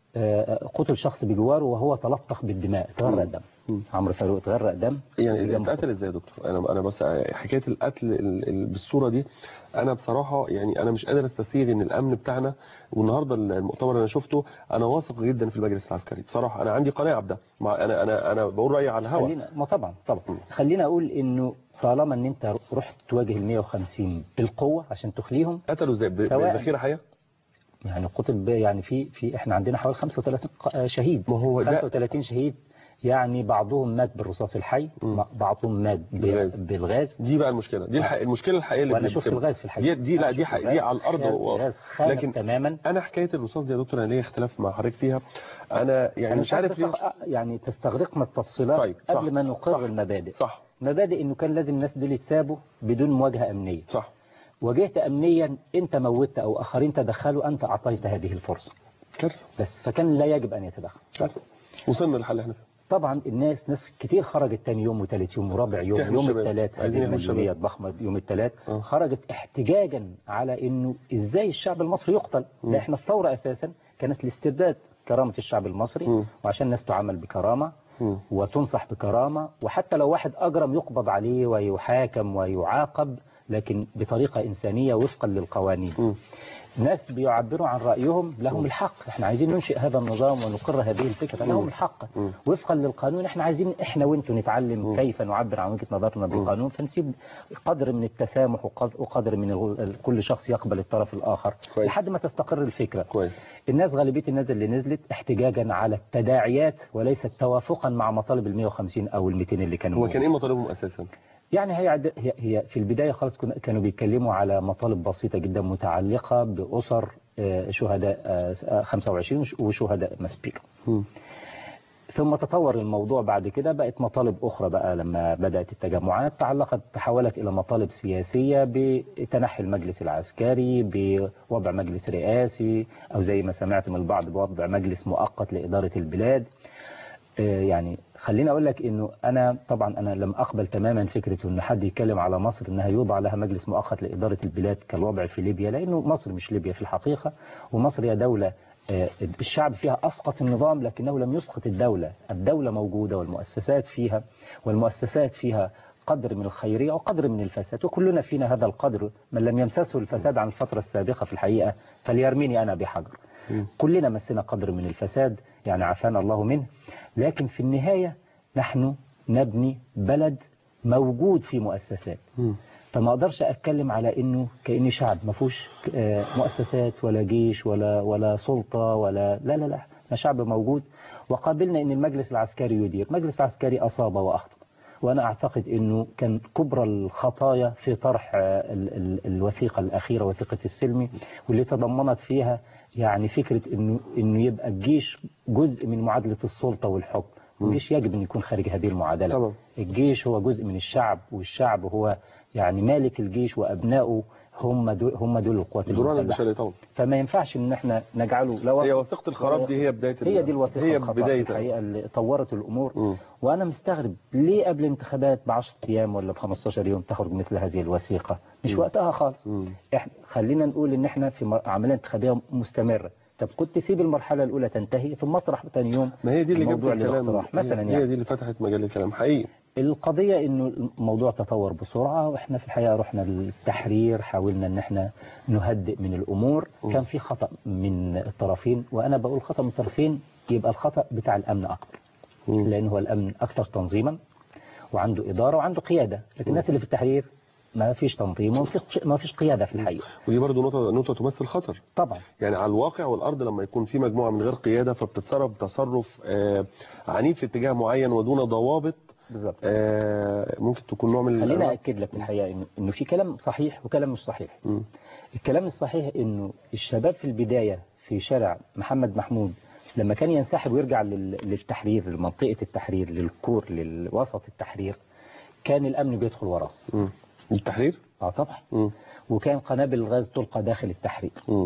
آه، قتل شخص بجواره وهو تلطخ بالدماء تغرق دم مم. عمرو فاروق تغرق دم يعني جنب اتقتل ازاي يا دكتور انا انا بس حكايه القتل ال- ال- بالصوره دي انا بصراحه يعني انا مش قادر استسيغ ان الامن بتاعنا والنهارده المؤتمر اللي انا شفته انا واثق جدا في المجلس العسكري بصراحه انا عندي قناعه بده مع انا انا انا بقول رايي على الهواء خلينا ما طبعا طبعا خلينا اقول انه طالما ان انت رحت تواجه ال 150 بالقوه عشان تخليهم قتلوا ازاي ب- سواء. بذخيره حيه يعني قتل ب- يعني في في احنا عندنا حوالي 35 ق- شهيد ما هو ده- 35 شهيد يعني بعضهم مات بالرصاص الحي مم. بعضهم مات ب- بالغاز. بالغاز دي بقى المشكله دي الح... المشكله الحقيقيه اللي وانا بت- شفت بتبقى- الغاز في الحقيقه دي دي لا أنا دي شفت حق... دي الغاز. على الارض خام- و... الغاز خامل لكن تماما انا حكايه الرصاص دي يا دكتور انا ليا اختلاف مع حضرتك فيها انا يعني أنا مش عارف ليه تستغ- يعني تستغرقنا التفصيلات طيب، صح، قبل ما نقر صح، المبادئ صح مبادئ انه كان لازم الناس دول يتسابوا بدون مواجهه امنيه صح واجهت امنيا انت موتت او اخرين تدخلوا انت اعطيت هذه الفرصه كارثه بس فكان لا يجب ان يتدخل كارثه وصلنا للحل احنا فيه طبعا الناس ناس كتير خرجت تاني يوم وثالث يوم ورابع يوم تحمي يوم الشباب. الثلاث عايزين هذه يحموا الشباب. المجهولية الضخمة يوم الثلاث آه. خرجت احتجاجا على انه ازاي الشعب المصري يقتل لا احنا الثورة اساسا كانت لاسترداد كرامة الشعب المصري مم. وعشان الناس تعامل بكرامة مم. وتنصح بكرامة وحتى لو واحد أجرم يقبض عليه ويحاكم ويعاقب لكن بطريقة إنسانية وفقا للقوانين مم. ناس بيعبروا عن رأيهم لهم الحق احنا عايزين ننشئ هذا النظام ونقر هذه الفكرة لهم الحق مم. وفقا للقانون احنا عايزين احنا وانتوا نتعلم كيف نعبر عن وجهة نظرنا بالقانون فنسيب قدر من التسامح وقد- وقدر من ال- كل شخص يقبل الطرف الآخر كويس. لحد ما تستقر الفكرة كويس الناس غالبية الناس اللي نزلت احتجاجا على التداعيات وليست توافقا مع مطالب ال 150 او ال 200 اللي كانوا هو كان ايه مطالبهم اساسا يعني هي عد- هي هي في البداية خالص كنا- كانوا بيتكلموا على مطالب بسيطة جدا متعلقة بأسر آه، شهداء آه، 25 وش- وشهداء ماسبيرو مم. ثم تطور الموضوع بعد كده بقت مطالب أخرى بقى لما بدأت التجمعات تعلقت تحولت إلى مطالب سياسية بتنحي المجلس العسكري بوضع مجلس رئاسي أو زي ما سمعت من البعض بوضع مجلس مؤقت لإدارة البلاد آه، يعني خليني اقول لك انه انا طبعا انا لم اقبل تماما فكره ان حد يتكلم على مصر انها يوضع لها مجلس مؤقت لاداره البلاد كالوضع في ليبيا لانه مصر مش ليبيا في الحقيقه ومصر هي دوله آه، الشعب فيها اسقط النظام لكنه لم يسقط الدوله، الدوله موجوده والمؤسسات فيها والمؤسسات فيها قدر من الخيريه وقدر من الفساد وكلنا فينا هذا القدر من لم يمسسه الفساد عن الفتره السابقه في الحقيقه فليرميني انا بحجر. كلنا مسنا قدر من الفساد يعني عافانا الله منه لكن في النهاية نحن نبني بلد موجود في مؤسسات مم. فما اقدرش اتكلم على انه كاني شعب ما فيهوش آه، مؤسسات ولا جيش ولا ولا سلطه ولا لا لا لا احنا شعب موجود وقابلنا ان المجلس العسكري يدير المجلس العسكري اصاب واخطا وانا اعتقد انه كان كبرى الخطايا في طرح آه، ال- ال- الوثيقه الاخيره وثيقه السلمي واللي تضمنت فيها يعني فكره انه انه يبقى الجيش جزء من معادله السلطه والحكم الجيش يجب ان يكون خارج هذه المعادله طبعا. الجيش هو جزء من الشعب والشعب هو يعني مالك الجيش وابنائه هم دول هم دول القوات دوران المسلحه البشري طبعا فما ينفعش ان احنا نجعله لا هي وثيقه الخراب دي هي بدايه هي دي الوثيقه هي الخطأ بدايه الحقيقه اللي طورت الامور مم. وانا مستغرب ليه قبل الانتخابات ب 10 ايام ولا ب 15 يوم تخرج مثل هذه الوثيقه مش وقتها خالص مم. احنا خلينا نقول ان احنا في مر- عمليه انتخابيه مستمره طب كنت تسيب المرحله الاولى تنتهي ثم اطرح ثاني يوم ما هي دي اللي جابت موضوع الكلام للاقتراح مثلا هي, يعني هي دي اللي فتحت مجال الكلام حقيقي القضية انه الموضوع تطور بسرعة واحنا في الحقيقة رحنا للتحرير حاولنا ان احنا نهدئ من الامور كان في خطأ من الطرفين وانا بقول خطأ من الطرفين يبقى الخطأ بتاع الامن اكتر مم. لان هو الامن اكثر تنظيما وعنده ادارة وعنده قيادة لكن الناس اللي في التحرير ما فيش تنظيم وما فيش ما فيش قيادة في الحقيقة ودي برضه نقطه نقطه تمثل خطر طبعا يعني على الواقع والارض لما يكون في مجموعه من غير قياده فبتتصرف تصرف آه، عنيف في اتجاه معين ودون ضوابط بالظبط آه، ممكن تكون نوع من خلينا الأنواع- أكد لك الحقيقة إنه إنه في كلام صحيح وكلام مش صحيح مم. الكلام الصحيح إنه الشباب في البداية في شارع محمد محمود لما كان ينسحب ويرجع لل- للتحرير لمنطقة التحرير للكور للوسط التحرير كان الأمن بيدخل وراه مم. التحرير اه طبعا مم. وكان قنابل الغاز تلقى داخل التحرير مم.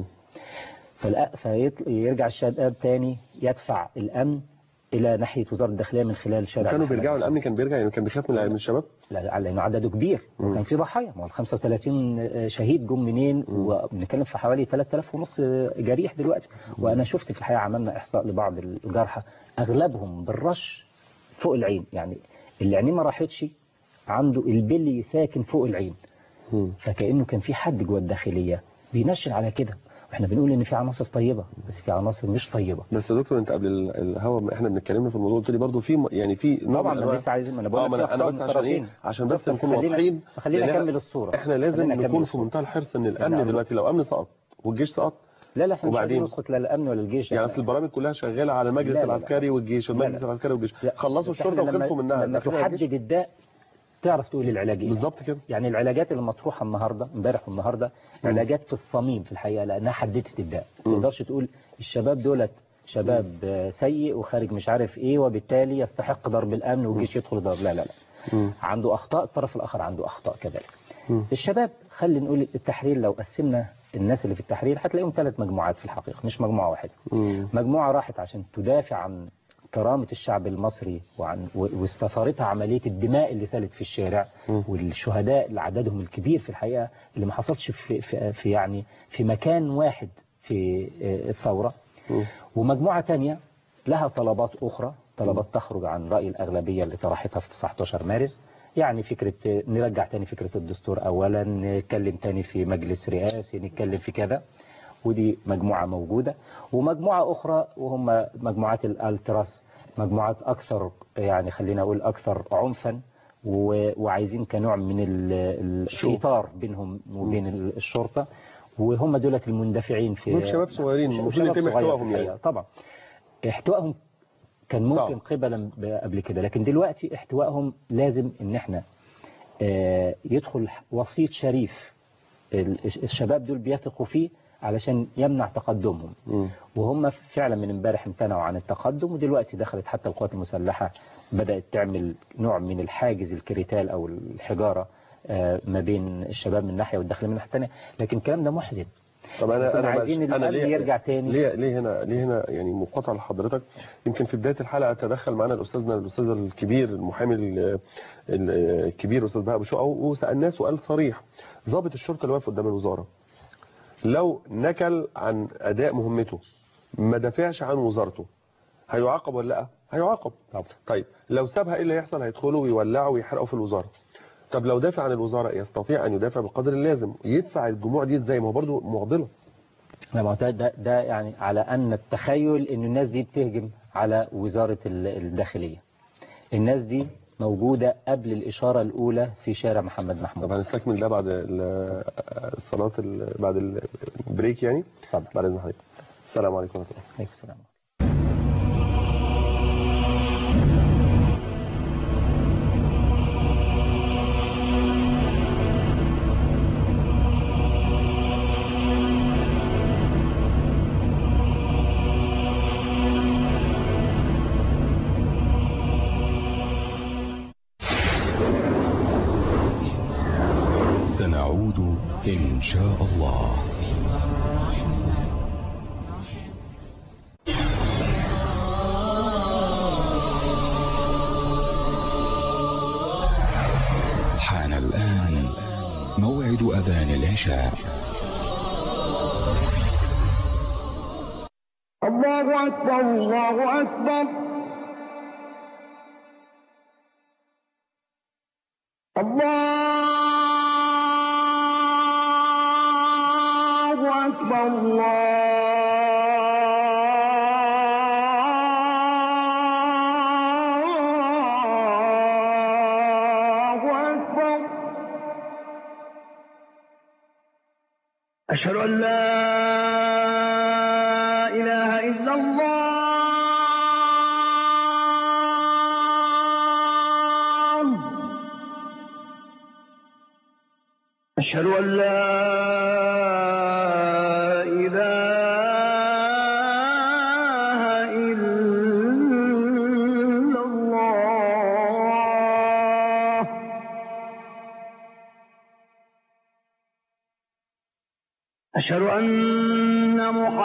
فيرجع الشباب تاني يدفع الأمن إلى ناحية وزارة الداخلية من خلال شارع كانوا محمد بيرجعوا محمود. الامن كان بيرجع يعني كان بيخاف من من الشباب لا لانه عدده كبير وكان في ضحايا ما هو ال 35 شهيد جم منين وبنتكلم في حوالي 3000 ونص جريح دلوقتي وانا شفت في الحقيقه عملنا احصاء لبعض الجرحى اغلبهم بالرش فوق العين يعني اللي عينيه ما راحتش عنده البلي ساكن فوق العين مم. فكانه كان في حد جوه الداخليه بينشل على كده واحنا بنقول ان في عناصر طيبه بس في عناصر مش طيبه بس يا دكتور انت قبل ال- الهوا ما احنا بنتكلمنا في الموضوع قلت لي برضه في م- يعني في نوع طبعا من انا أنواع- لسه عايز ما انا بقول اه لك ما في انا انا أخطاء بس من عشان ايه الطرفين. عشان بس طب نكون خلينا- واضحين خلينا لأن نكمل الصورة. احنا لازم خلينا نكمل نكون في الصورة. منتهى الحرص ان الامن نعم. دلوقتي لو امن سقط والجيش سقط لا لا احنا مش وبعدين؟ عايزين نسقط لا الامن ولا الجيش يعني لا. اصل البرامج كلها شغاله على المجلس لا، لا، لا. العسكري والجيش لا، والمجلس لا. العسكري والجيش لا، خلصوا بس إحنا الشرطه لما- وخلصوا منها لما لكن هو الجيش- تحدد الداء تعرف تقول العلاج ايه بالظبط كده يعني العلاجات اللي مطروحه النهارده امبارح والنهارده علاجات في الصميم في الحقيقه لانها حددت الداء ما مم. تقدرش تقول الشباب دولت شباب آه، سيء وخارج مش عارف ايه وبالتالي يستحق ضرب الامن والجيش يدخل ضرب لا لا لا مم. عنده اخطاء الطرف الاخر عنده اخطاء كذلك مم. الشباب خلي نقول التحرير لو قسمنا الناس اللي في التحرير هتلاقيهم ثلاث مجموعات في الحقيقة مش مجموعة واحدة مم. مجموعة راحت عشان تدافع عن كرامة الشعب المصري وعن و- واستثارتها عملية الدماء اللي سالت في الشارع مم. والشهداء اللي عددهم الكبير في الحقيقة اللي ما حصلش في, في, في يعني في مكان واحد في آه، الثورة مم. ومجموعة تانية لها طلبات أخرى طلبات تخرج عن رأي الأغلبية اللي طرحتها في 19 مارس يعني فكرة آه، نرجع تاني فكرة الدستور أولا نتكلم تاني في مجلس رئاسي نتكلم في كذا ودي مجموعة موجودة ومجموعة أخرى وهم مجموعات الالتراس مجموعات أكثر يعني خلينا أقول أكثر عنفا و- وعايزين كنوع من ال- ال- الإطار بينهم وبين ال- الشرطة وهم دولت المندفعين في دول شباب صغيرين، المفروض شباب يتم صغير في احتوائهم يعني. الحقيقة. طبعا احتوائهم كان ممكن قبلا ب- قبل كده لكن دلوقتي احتوائهم لازم ان احنا آه، يدخل وسيط شريف ال- الشباب دول بيثقوا فيه علشان يمنع تقدمهم مم. وهم فعلا من امبارح امتنعوا عن التقدم ودلوقتي دخلت حتى القوات المسلحة بدأت تعمل نوع من الحاجز الكريتال أو الحجارة آه، ما بين الشباب من ناحية والداخلين من ناحية تانية لكن الكلام ده محزن طب انا كنا انا عايزين ماشي. انا الأمن ليه يرجع تاني. ليه ليه هنا ليه هنا يعني مقاطعه لحضرتك يمكن في بدايه الحلقه تدخل معنا الاستاذنا الاستاذ الكبير المحامي ال- ال- الكبير استاذ بهاء بشوقه وسالناه سؤال صريح ضابط الشرطه اللي واقف قدام الوزاره لو نكل عن اداء مهمته ما دافعش عن وزارته هيعاقب ولا لا هيعاقب طبعا طيب لو سابها ايه اللي هيحصل هيدخلوا ويولعوا ويحرقوا في الوزاره طب لو دافع عن الوزاره يستطيع ان يدافع بالقدر اللازم يدفع الجموع دي ازاي ما هو برضه معضله أنا معتقد ده, ده يعني على أن التخيل أن الناس دي بتهجم على وزارة ال- الداخلية الناس دي موجودة قبل الإشارة الأولى في شارع محمد محمود طب هنستكمل ده بعد ال- الصلاة ال- بعد البريك يعني اتفضل. بعد اذن حضرتك السلام عليكم ورحمة الله عليكم السلام سنعود إن شاء الله حان الآن موعد أذان العشاء الله أكبر الله أكبر الله أكبر الله أكبر أشهد أن لا إله إلا الله أشهد أن لا إله إلا الله أشهد أن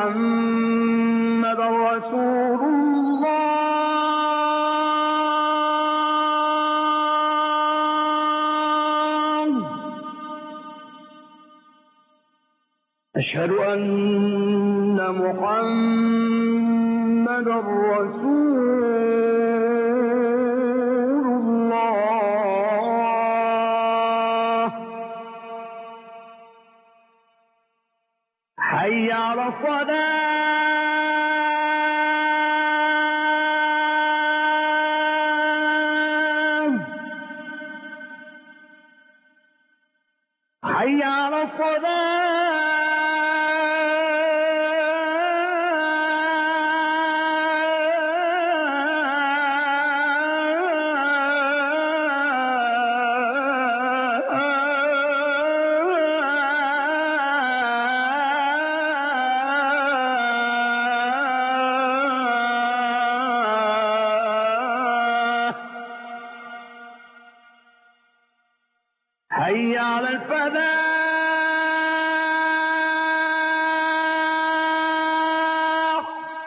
محمد رسول الله أشهد أن محمد رسول الله حي على الصلاة حي على الصلاة حي حي على الفلاح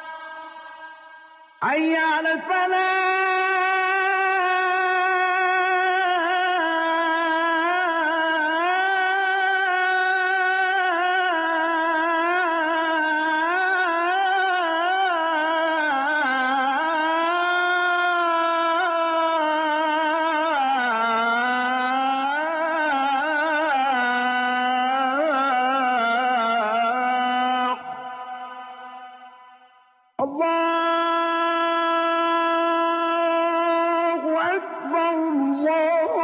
حي على الفلاح الله أكبر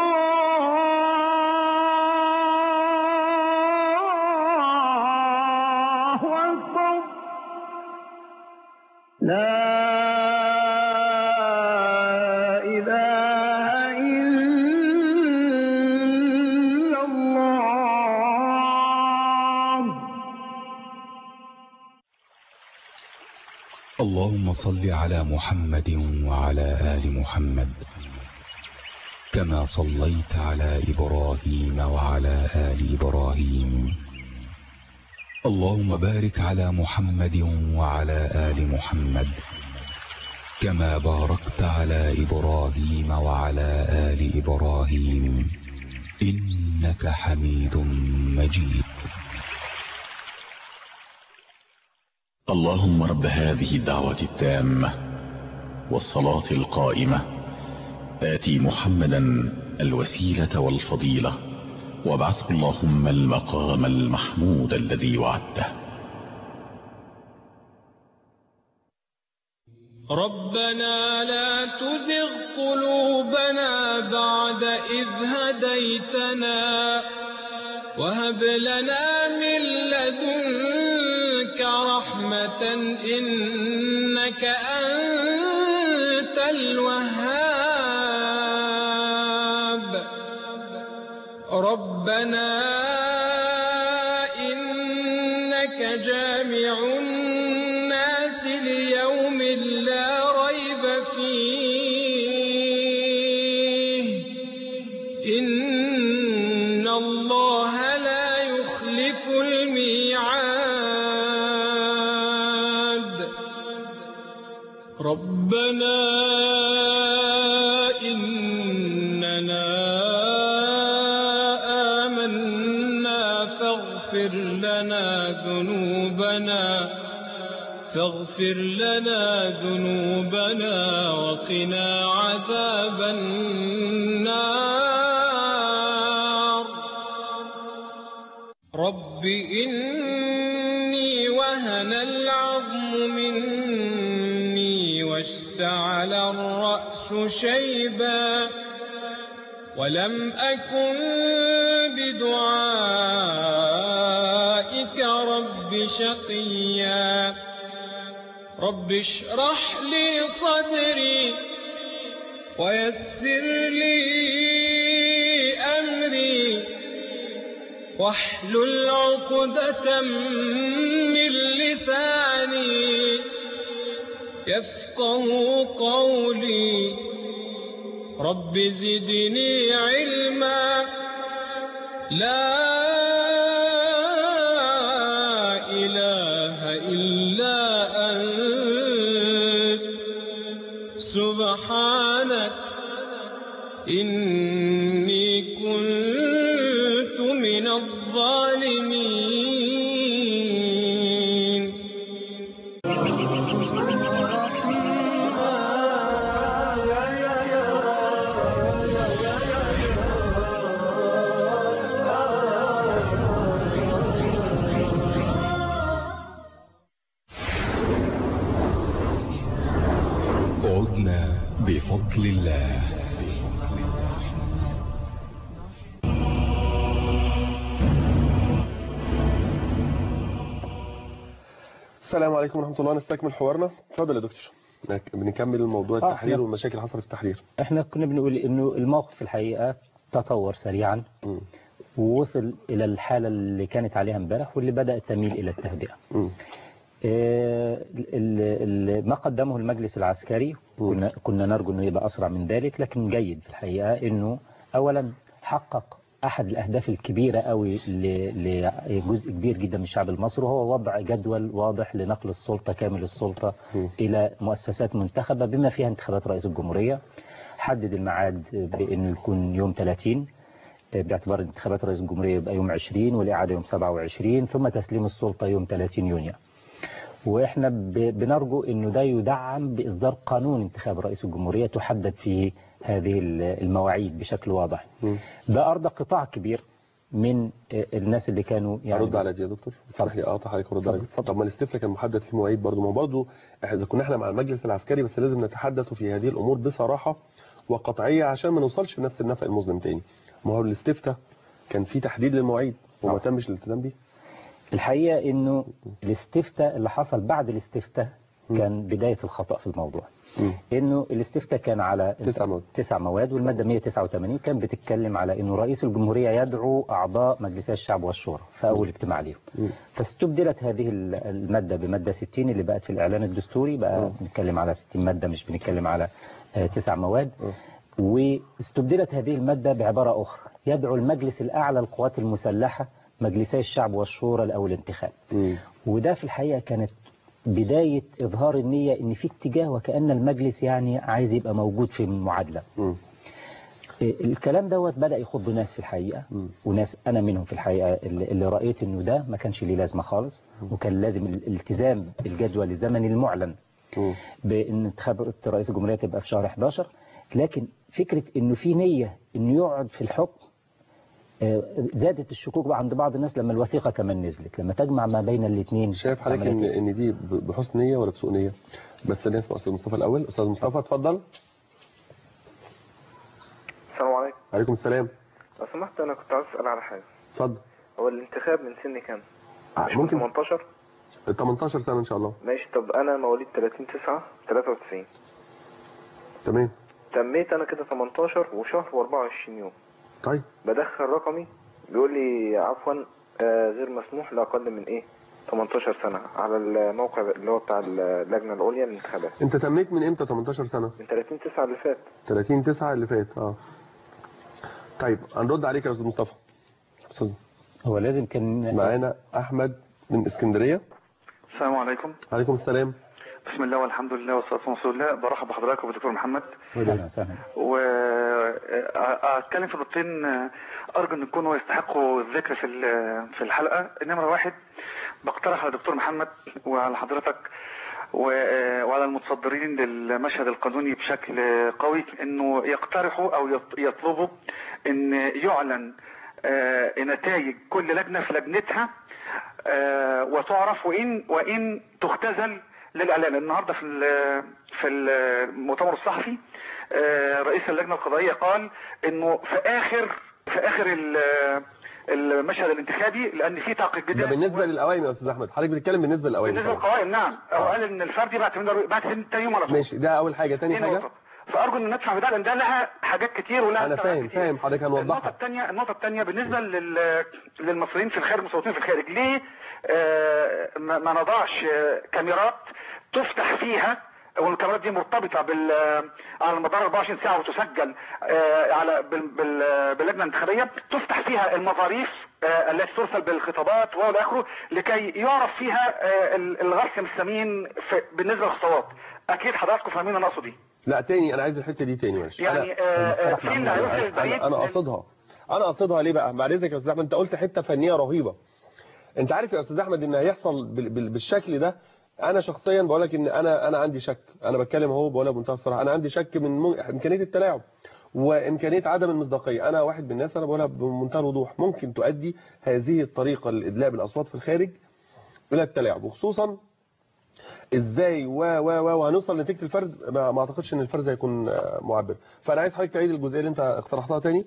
الله أكبر لا إله إلا الله اللهم صل على محمد وعلى آل محمد كما صليت على إبراهيم وعلى آل إبراهيم اللهم بارك على محمد وعلى آل محمد كما باركت على إبراهيم وعلى آل إبراهيم إنك حميد مجيد اللهم رب هذه الدعوة التامة والصلاة القائمة آتي محمدا الوسيلة والفضيلة وابعثه اللهم المقام المحمود الذي وعدته ربنا لا تزغ قلوبنا بعد إذ هديتنا وهب لنا من لدنك رحمة إنك أنت الوهاب ربنا إنك جامع الناس ليوم لا ريب فيه إن الله لا يخلف الميعاد ربنا إننا آمنا فاغفر لنا ذنوبنا فاغفر لنا ذنوبنا وقنا عذاب النار رب إني وهن العظم مني واشتعل الرأس شيبا ولم أكن بدعائك رب شقيا رب اشرح لي صدري ويسر لي أمري واحلل عقدة من لساني يفقه قولي رب زدني علما لا إله إلا أنت سبحانك إني كنت من الظالمين عدنا بفضل الله السلام عليكم ورحمة الله نستكمل حوارنا اتفضل يا دكتور نك- بنكمل موضوع آه، التحرير نعم. والمشاكل اللي حصلت في التحرير احنا كنا بنقول انه الموقف في الحقيقة تطور سريعا مم. ووصل الى الحالة اللي كانت عليها امبارح واللي بدأت تميل الى التهدئة مم. آه، ال- ال- ما قدمه المجلس العسكري كنا, كنا نرجو انه يبقى اسرع من ذلك لكن جيد في الحقيقة انه اولا حقق احد الاهداف الكبيره قوي ل- لجزء كبير جدا من الشعب المصري وهو وضع جدول واضح لنقل السلطه كامل السلطه الى مؤسسات منتخبه بما فيها انتخابات رئيس الجمهوريه حدد الميعاد بانه يكون يوم 30 باعتبار انتخابات رئيس الجمهوريه يبقى يوم 20 والاعاده يوم 27 ثم تسليم السلطه يوم 30 يونيو واحنا ب- بنرجو انه ده يدعم باصدار قانون انتخاب رئيس الجمهوريه تحدد فيه هذه ال- المواعيد بشكل واضح ده ارضى قطاع كبير من الناس اللي كانوا يعني ارد على دي يا دكتور اسمح لي اقطع عليك ورد عليك طب ما الاستفتاء كان محدد فيه مواعيد برضه ما هو برضه اذا كنا احنا مع المجلس العسكري بس لازم نتحدث في هذه الامور بصراحه وقطعيه عشان ما نوصلش في نفس النفق المظلم تاني ما هو الاستفتاء كان فيه تحديد للمواعيد وما تمش الالتزام بيه الحقيقة انه الاستفتاء اللي حصل بعد الاستفتاء كان بداية الخطأ في الموضوع انه الاستفتاء كان على تسع مواد تسع مواد والمادة 189 كان بتتكلم على انه رئيس الجمهورية يدعو اعضاء مجلسي الشعب والشورى في اول اجتماع ليهم فاستبدلت هذه ال- المادة بمادة 60 اللي بقت في الاعلان الدستوري بقى بنتكلم على 60 مادة مش بنتكلم على آه، تسع مواد واستبدلت هذه المادة بعبارة أخرى يدعو المجلس الأعلى للقوات المسلحة مجلسي الشعب والشورى لأول انتخاب وده في الحقيقة كانت بداية إظهار النية إن في اتجاه وكأن المجلس يعني عايز يبقى موجود في المعادلة إيه، الكلام دوت بدأ يخض ناس في الحقيقة وناس أنا منهم في الحقيقة اللي اللي رأيت إنه ده ما كانش ليه لازمة خالص وكان لازم الالتزام بالجدول الزمني المعلن بان انتخابات رئيس الجمهوريه تبقى في شهر 11 لكن فكره انه في نيه انه يقعد في الحكم آه، زادت الشكوك بقى عند بعض الناس لما الوثيقه كمان نزلت لما تجمع ما بين الاثنين شايف حضرتك ان ان دي ب- بحسن نيه ولا بسوء نيه بس نسمع استاذ مصطفى الاول استاذ مصطفى اتفضل السلام عليكم عليكم السلام لو سمحت انا كنت عايز اسال على حاجه اتفضل هو الانتخاب من سن كام آه، مش من ممكن 18 18 سنه ان شاء الله ماشي طب انا مواليد 30 9 93 تمام تميت انا كده 18 وشهر و24 يوم طيب بدخل رقمي بيقول لي عفوا آه، غير مسموح لاقل من ايه 18 سنه على الموقع اللي هو بتاع اللجنه العليا للانتخابات انت تميت من امتى 18 سنه من 30 9 اللي فات 30 9 اللي فات اه طيب هنرد عليك يا استاذ مصطفى استاذ هو لازم كان معانا احمد من اسكندريه السلام عليكم عليكم السلام بسم الله والحمد لله والصلاة والسلام على رسول الله برحب بحضرتك وبدكتور محمد اهلا وسهلا وأتكلم في نقطتين أرجو أن يكونوا يستحقوا الذكر في ال- في الحلقة نمرة واحد بقترح على دكتور محمد وعلى حضرتك و- وعلى المتصدرين للمشهد القانوني بشكل قوي انه يقترحوا او يط- يطلبوا ان يعلن آه، نتائج كل لجنه في لجنتها آه، وتعرف وان وان تختزل للاعلان النهارده في ال- في المؤتمر الصحفي آه، رئيس اللجنه القضائيه قال انه في اخر في اخر ال- المشهد الانتخابي لان في تعقيد ده جدا بالنسبه للقوائم يا استاذ احمد حضرتك بتتكلم بالنسبه للقوائم بالنسبه طبعاً. للقوائم نعم هو قال ان الفردي بعد بعد تاني يوم على طول ماشي ده اول حاجه تاني دي حاجه نقطة. فارجو ان ندفع في ده لان ده لها حاجات كتير ولها انا تبعات فاهم كتير. فاهم حضرتك النقطة هنوضحها الثانية النقطة الثانية بالنسبة لل... للمصريين في الخارج المصوتين في الخارج ليه آه ما ما نضعش آه، كاميرات تفتح فيها والكاميرات دي مرتبطة بال على مدار 24 ساعة وتسجل آه على بال... بال... باللجنة الانتخابية تفتح فيها المظاريف آه التي ترسل بالخطابات والى اخره لكي يعرف فيها آه ال- الغرس الثمين في... بالنسبة للخطابات اكيد حضراتكم فاهمين انا اقصد ايه لا تاني انا عايز الحته دي تاني معلش يعني أنا- آه، آه، في اللي هيوصل انا البريد انا قصدها انا قصدها ليه بقى بعد اذنك يا استاذ احمد انت قلت حته فنيه رهيبه انت عارف يا استاذ احمد ان هيحصل بال- بال- بالشكل ده انا شخصيا بقول لك ان انا انا عندي شك انا بتكلم اهو بقولها بمنتهى الصراحه انا عندي شك من م- امكانيه التلاعب وامكانيه عدم المصداقيه انا واحد من الناس انا بقولها بمنتهى الوضوح ممكن تؤدي هذه الطريقه لادلاء بالاصوات في الخارج الى التلاعب وخصوصا ازاي و و و وهنوصل لنتيجه الفرز ما, ما اعتقدش ان الفرز هيكون آه، معبر فانا عايز حضرتك تعيد الجزئيه اللي انت اقترحتها تاني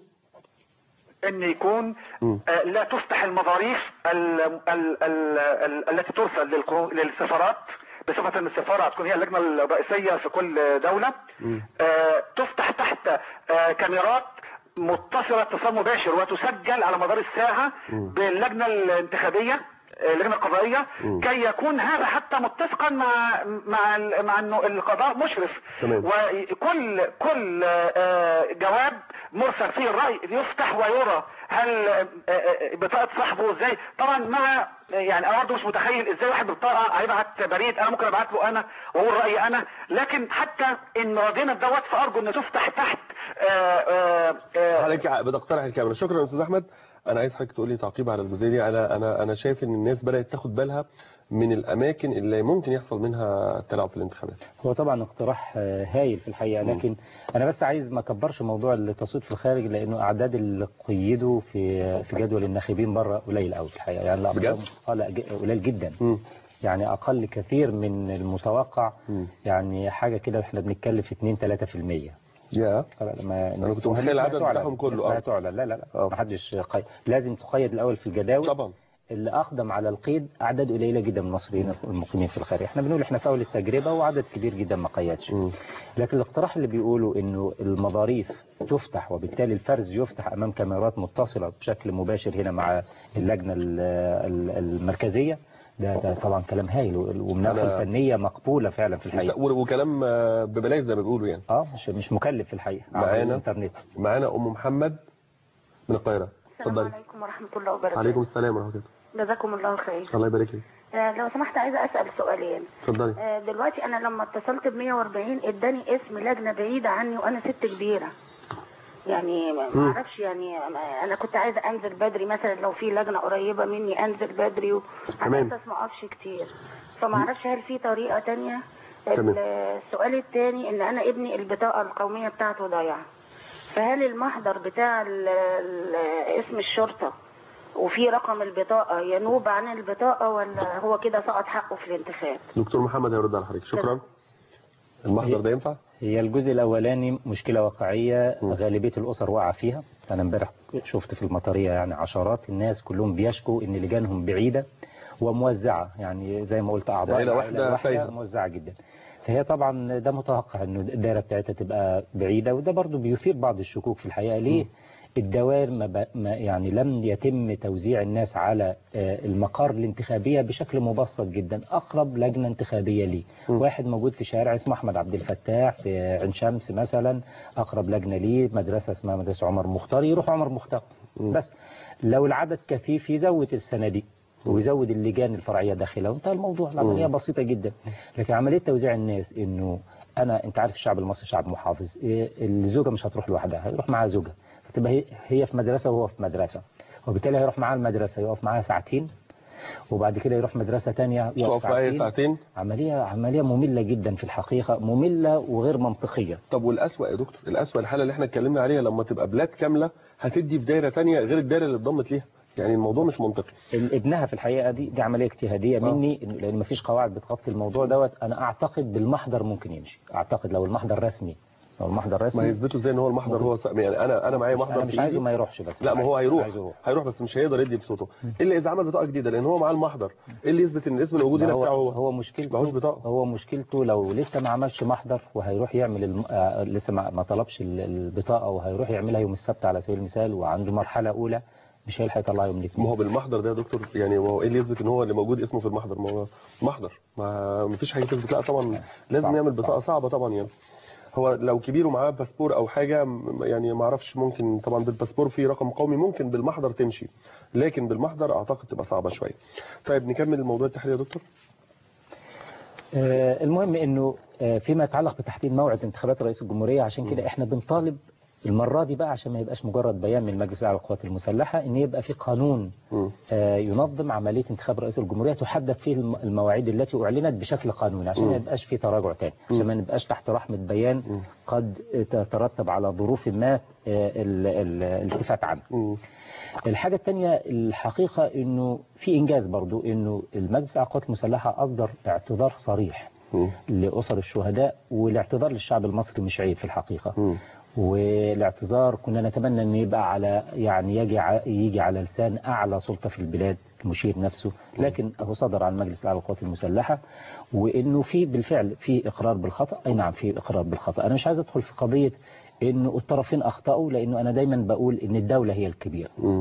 ان يكون مم. آه، لا تفتح المظاريف ال ال ال ال التي ترسل للقرو- للسفارات بصفة ان السفارة هتكون هي اللجنة الرئيسية في كل دولة آه، تفتح تحت آه، كاميرات متصلة اتصال مباشر وتسجل على مدار الساعة باللجنة الانتخابية آه، اللجنه القضائيه مم. كي يكون هذا حتى متفقا مع مع ال- مع انه القضاء مشرف تمام. وكل كل آه، جواب مرسل فيه الراي يفتح ويرى هل آه، آه، بطاقه صاحبه ازاي طبعا مع يعني انا برضه مش متخيل ازاي واحد ببطاقه هيبعت بريد انا ممكن ابعت له انا واقول رايي انا لكن حتى ان راضينا بدوت فارجو ان تفتح تحت آه، آه، آه، حضرتك بتقترح الكاميرا شكرا يا استاذ احمد انا عايز حضرتك تقول لي تعقيب على الجزئيه دي انا انا انا شايف ان الناس بدات تاخد بالها من الاماكن اللي ممكن يحصل منها التلاعب في الانتخابات هو طبعا اقتراح آه، هايل في الحقيقة لكن أنا بس عايز ما أكبرش موضوع التصويت في الخارج لأنه أعداد اللي قيدوا في في جدول الناخبين بره قليل قوي الحقيقة يعني لا بجد؟ آه لا ج- قليل جدا مم. يعني أقل كثير من المتوقع مم. يعني حاجة كده إحنا بنتكلم في 2 3% يا ما أنا كنت متخيل العدد بتاعهم كله، لا آه. تعلن لا لا آه. لا ما حدش قيد لازم تقيد الأول في الجداول طبعا اللي أقدم على القيد أعداد قليلة جدا من المصريين المقيمين في الخارج احنا بنقول احنا في أول التجربة وعدد كبير جدا ما قيدش مم. لكن الاقتراح اللي بيقولوا انه المظاريف تفتح وبالتالي الفرز يفتح امام كاميرات متصلة بشكل مباشر هنا مع اللجنة ال- ال- المركزية ده, ده طبعا كلام هايل ومناحة أنا- الفنية مقبولة فعلا في الحقيقة و- وكلام آه، ببلاش زي ما بيقولوا يعني اه مش مش مكلف في الحقيقة على معانا. الانترنت معانا ام محمد من القاهره السلام اتفضلي عليكم ورحمة الله وبركاته عليكم السلام ورحمه الله جزاكم الله خير الله يبارك لك آه، لو سمحت عايزة أسأل سؤالين اتفضلي آه، دلوقتي أنا لما اتصلت ب 140 اداني اسم لجنة بعيدة عني وأنا ست كبيرة يعني ما مم. ما اعرفش يعني أنا- انا كنت عايزه انزل بدري مثلا لو في لجنه قريبه مني انزل بدري تمام. وعلى اساس ما اقفش كتير فما اعرفش هل في طريقه تانية تمام. السؤال الثاني ان انا ابني البطاقه القوميه بتاعته ضايعه فهل المحضر بتاع ال- ال- اسم الشرطه وفي رقم البطاقه ينوب عن البطاقه ولا هو كده سقط حقه في الانتخاب دكتور محمد هيرد على حضرتك شكرا المحضر ده ينفع هي الجزء الأولاني مشكلة واقعية غالبية الأسر واقعة فيها أنا امبارح شفت في المطرية يعني عشرات الناس كلهم بيشكوا إن لجانهم بعيدة وموزعة يعني زي ما قلت أعضاء عيلة العائلة واحدة تايهة. موزعة جدا فهي طبعا ده متوقع إنه الدائرة بتاعتها تبقى بعيدة وده برضو بيثير بعض الشكوك في الحقيقة ليه الدوائر ما ب... ما يعني لم يتم توزيع الناس على آه، المقار الانتخابية بشكل مبسط جدا أقرب لجنة انتخابية ليه واحد موجود في شارع اسمه أحمد عبد الفتاح في عين شمس مثلا أقرب لجنة ليه مدرسة اسمها مدرسة عمر مختار يروح عمر مختار بس لو العدد كثيف يزود الصناديق ويزود اللجان الفرعية داخلها وانتهى الموضوع العملية بسيطة جدا لكن عملية توزيع الناس انه انا انت عارف الشعب المصري شعب محافظ إيه، الزوجة مش هتروح لوحدها هيروح معاها زوجة فتبقى هي- هي في مدرسة وهو في مدرسة وبالتالي هيروح معاها المدرسة يقف معاها ساعتين وبعد كده يروح مدرسة تانية تقف معايا ساعتين عملية عملية مملة جدا في الحقيقة مملة وغير منطقية طب والأسوأ يا دكتور الأسوأ الحالة اللي احنا اتكلمنا عليها لما تبقى بلاد كاملة هتدي في دايرة تانية غير الدايرة اللي اتضمت ليها يعني الموضوع مش منطقي ال- ابنها في الحقيقة دي دي عملية اجتهادية مني إنه- لأن مفيش قواعد بتغطي الموضوع دوت أنا أعتقد بالمحضر ممكن يمشي أعتقد لو المحضر رسمي لو المحضر رسمي ما يثبتوا ازاي ان هو المحضر هو س... يعني انا انا معايا محضر أنا في مش عايزه ايدي ما يروحش بس لا ما هو هيروح عايزه يروح. هيروح بس مش هيقدر يدي بصوته الا اذا عمل بطاقه جديده لان هو معاه المحضر ايه اللي يثبت ان الاسم الموجود ما هنا هو بتاعه هو هو مشكلته معهوش بطاقه هو مشكلته لو لسه ما عملش محضر وهيروح يعمل الم... آه لسه ما, ما طلبش ال- البطاقة وهيروح يعملها يوم السبت على سبيل المثال وعنده مرحلة أولى مش هيلحق يطلعها يوم الاثنين ما هو بالمحضر ده يا دكتور يعني ما هو ايه اللي يثبت ان هو اللي موجود اسمه في المحضر ما هو محضر ما ما فيش حاجه تثبت لا طبعا لازم صعب، يعمل بطاقه صعب. صعبه طبعا يعني هو لو كبير ومعاه باسبور او حاجه م- يعني ما اعرفش ممكن طبعا بالباسبور في رقم قومي ممكن بالمحضر تمشي لكن بالمحضر اعتقد تبقى صعبه شويه طيب نكمل الموضوع التحرير يا دكتور آه، المهم انه آه، فيما يتعلق بتحديد موعد انتخابات رئيس الجمهورية عشان كده احنا بنطالب المرة دي بقى عشان ما يبقاش مجرد بيان من المجلس الأعلى للقوات المسلحة ان يبقى في قانون آه، ينظم عملية انتخاب رئيس الجمهورية تحدد فيه الم- المواعيد التي أعلنت بشكل قانوني عشان ما مم. يبقاش في تراجع تاني عشان ما نبقاش تحت رحمة بيان قد تترتب على ظروف ما آه، ال- ال- الالتفات عنها الحاجة الثانية الحقيقة انه في انجاز برضو انه المجلس الأعلى للقوات المسلحة اصدر اعتذار صريح لأسر الشهداء والاعتذار للشعب المصري مش عيب في الحقيقة والاعتذار كنا نتمنى ان يبقى على يعني يجي ع- يجي على لسان اعلى سلطة في البلاد المشير نفسه لكن هو صدر عن مجلس الاعلى للقوات المسلحة وانه في بالفعل في اقرار بالخطأ اي نعم في اقرار بالخطأ انا مش عايز ادخل في قضية انه الطرفين اخطأوا لانه انا دايما بقول ان الدولة هي الكبيرة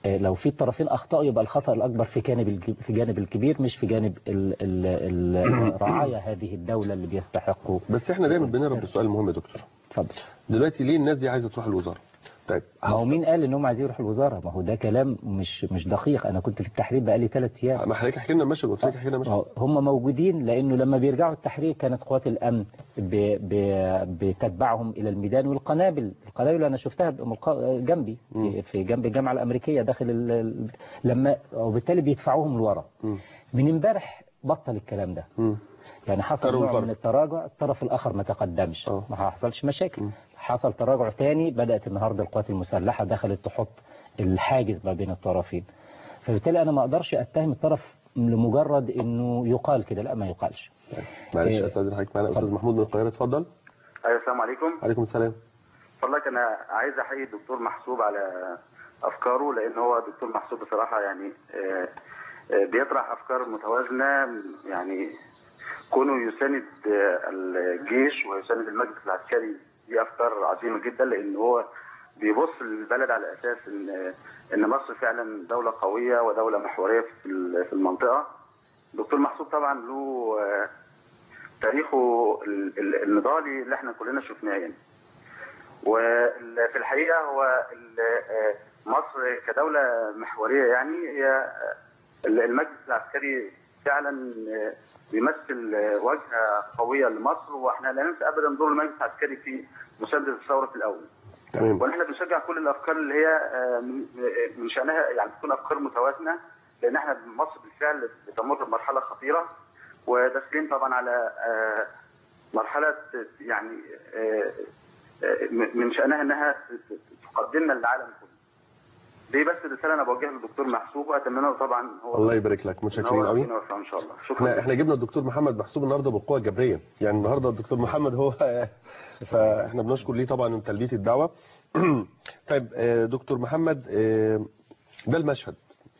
آه، لو في الطرفين اخطاوا يبقى الخطا الاكبر في جانب الج- في جانب الكبير مش في جانب ال- ال- ال- رعايا هذه الدوله اللي بيستحقوا بس احنا دايما بنهرب بسؤال مهم يا دكتور اتفضل دلوقتي ليه الناس دي عايزه تروح الوزاره طيب ما هو مين قال انهم عايزين يروحوا الوزاره ما هو ده كلام مش مش دقيق انا كنت في التحرير بقالي ثلاث ايام ما حضرتك احكي لنا المشهد قلت لك احكي لنا المشهد هم موجودين لانه لما بيرجعوا التحرير كانت قوات الامن ب... ب... بتتبعهم الى الميدان والقنابل القنابل انا شفتها بملقا- جنبي في- في جنب الجامعه الامريكيه داخل ال... ال- لما وبالتالي بيدفعوهم لورا من امبارح بطل الكلام ده يعني حصل تروا نوع الفرق. من التراجع الطرف الاخر ما تقدمش ما حصلش مشاكل حصل تراجع تاني بدات النهارده القوات المسلحه دخلت تحط الحاجز ما بين الطرفين فبالتالي انا ما اقدرش اتهم الطرف لمجرد انه يقال كده لا ما يقالش معلش إيه. استاذن حضرتك معانا استاذ محمود من القاهره اتفضل ايوه السلام عليكم عليكم السلام فضلك انا عايز احيي الدكتور محسوب على افكاره لان هو دكتور محسوب بصراحه يعني آه، آه، بيطرح افكار متوازنه يعني كونه يساند آه، الجيش ويساند المجلس العسكري دي افكار عظيمه جدا لان هو بيبص للبلد على اساس ان ان مصر فعلا دوله قويه ودوله محوريه في ال- في المنطقه دكتور محسوب طبعا له آه، تاريخه ال- ال- النضالي اللي احنا كلنا شفناه يعني وفي الحقيقه هو ال- آه، مصر كدوله محوريه يعني هي آه، المجلس العسكري فعلا آه، بيمثل آه، واجهه قويه لمصر واحنا لا ننسى ابدا دور المجلس العسكري في مسانده الثوره في الاول. تمام ونحن بنشجع كل الافكار اللي هي آه، من من شانها يعني تكون افكار متوازنه لان احنا مصر بالفعل بتمر بمرحله خطيره وداخلين طبعا على آه، مرحله يعني آه، آه، من شانها انها تقدمنا للعالم كله. دي بس رساله انا بوجهها للدكتور محسوب واتمنى له طبعا هو الله يبارك لك إن متشكرين هو قوي يكون وفقه ان شاء الله احنا شكرا احنا جبنا الدكتور محمد محسوب النهارده بالقوه الجبريه يعني النهارده الدكتور محمد هو فاحنا بنشكر ليه طبعا من تلبيه الدعوه طيب آه، دكتور محمد آه، ده المشهد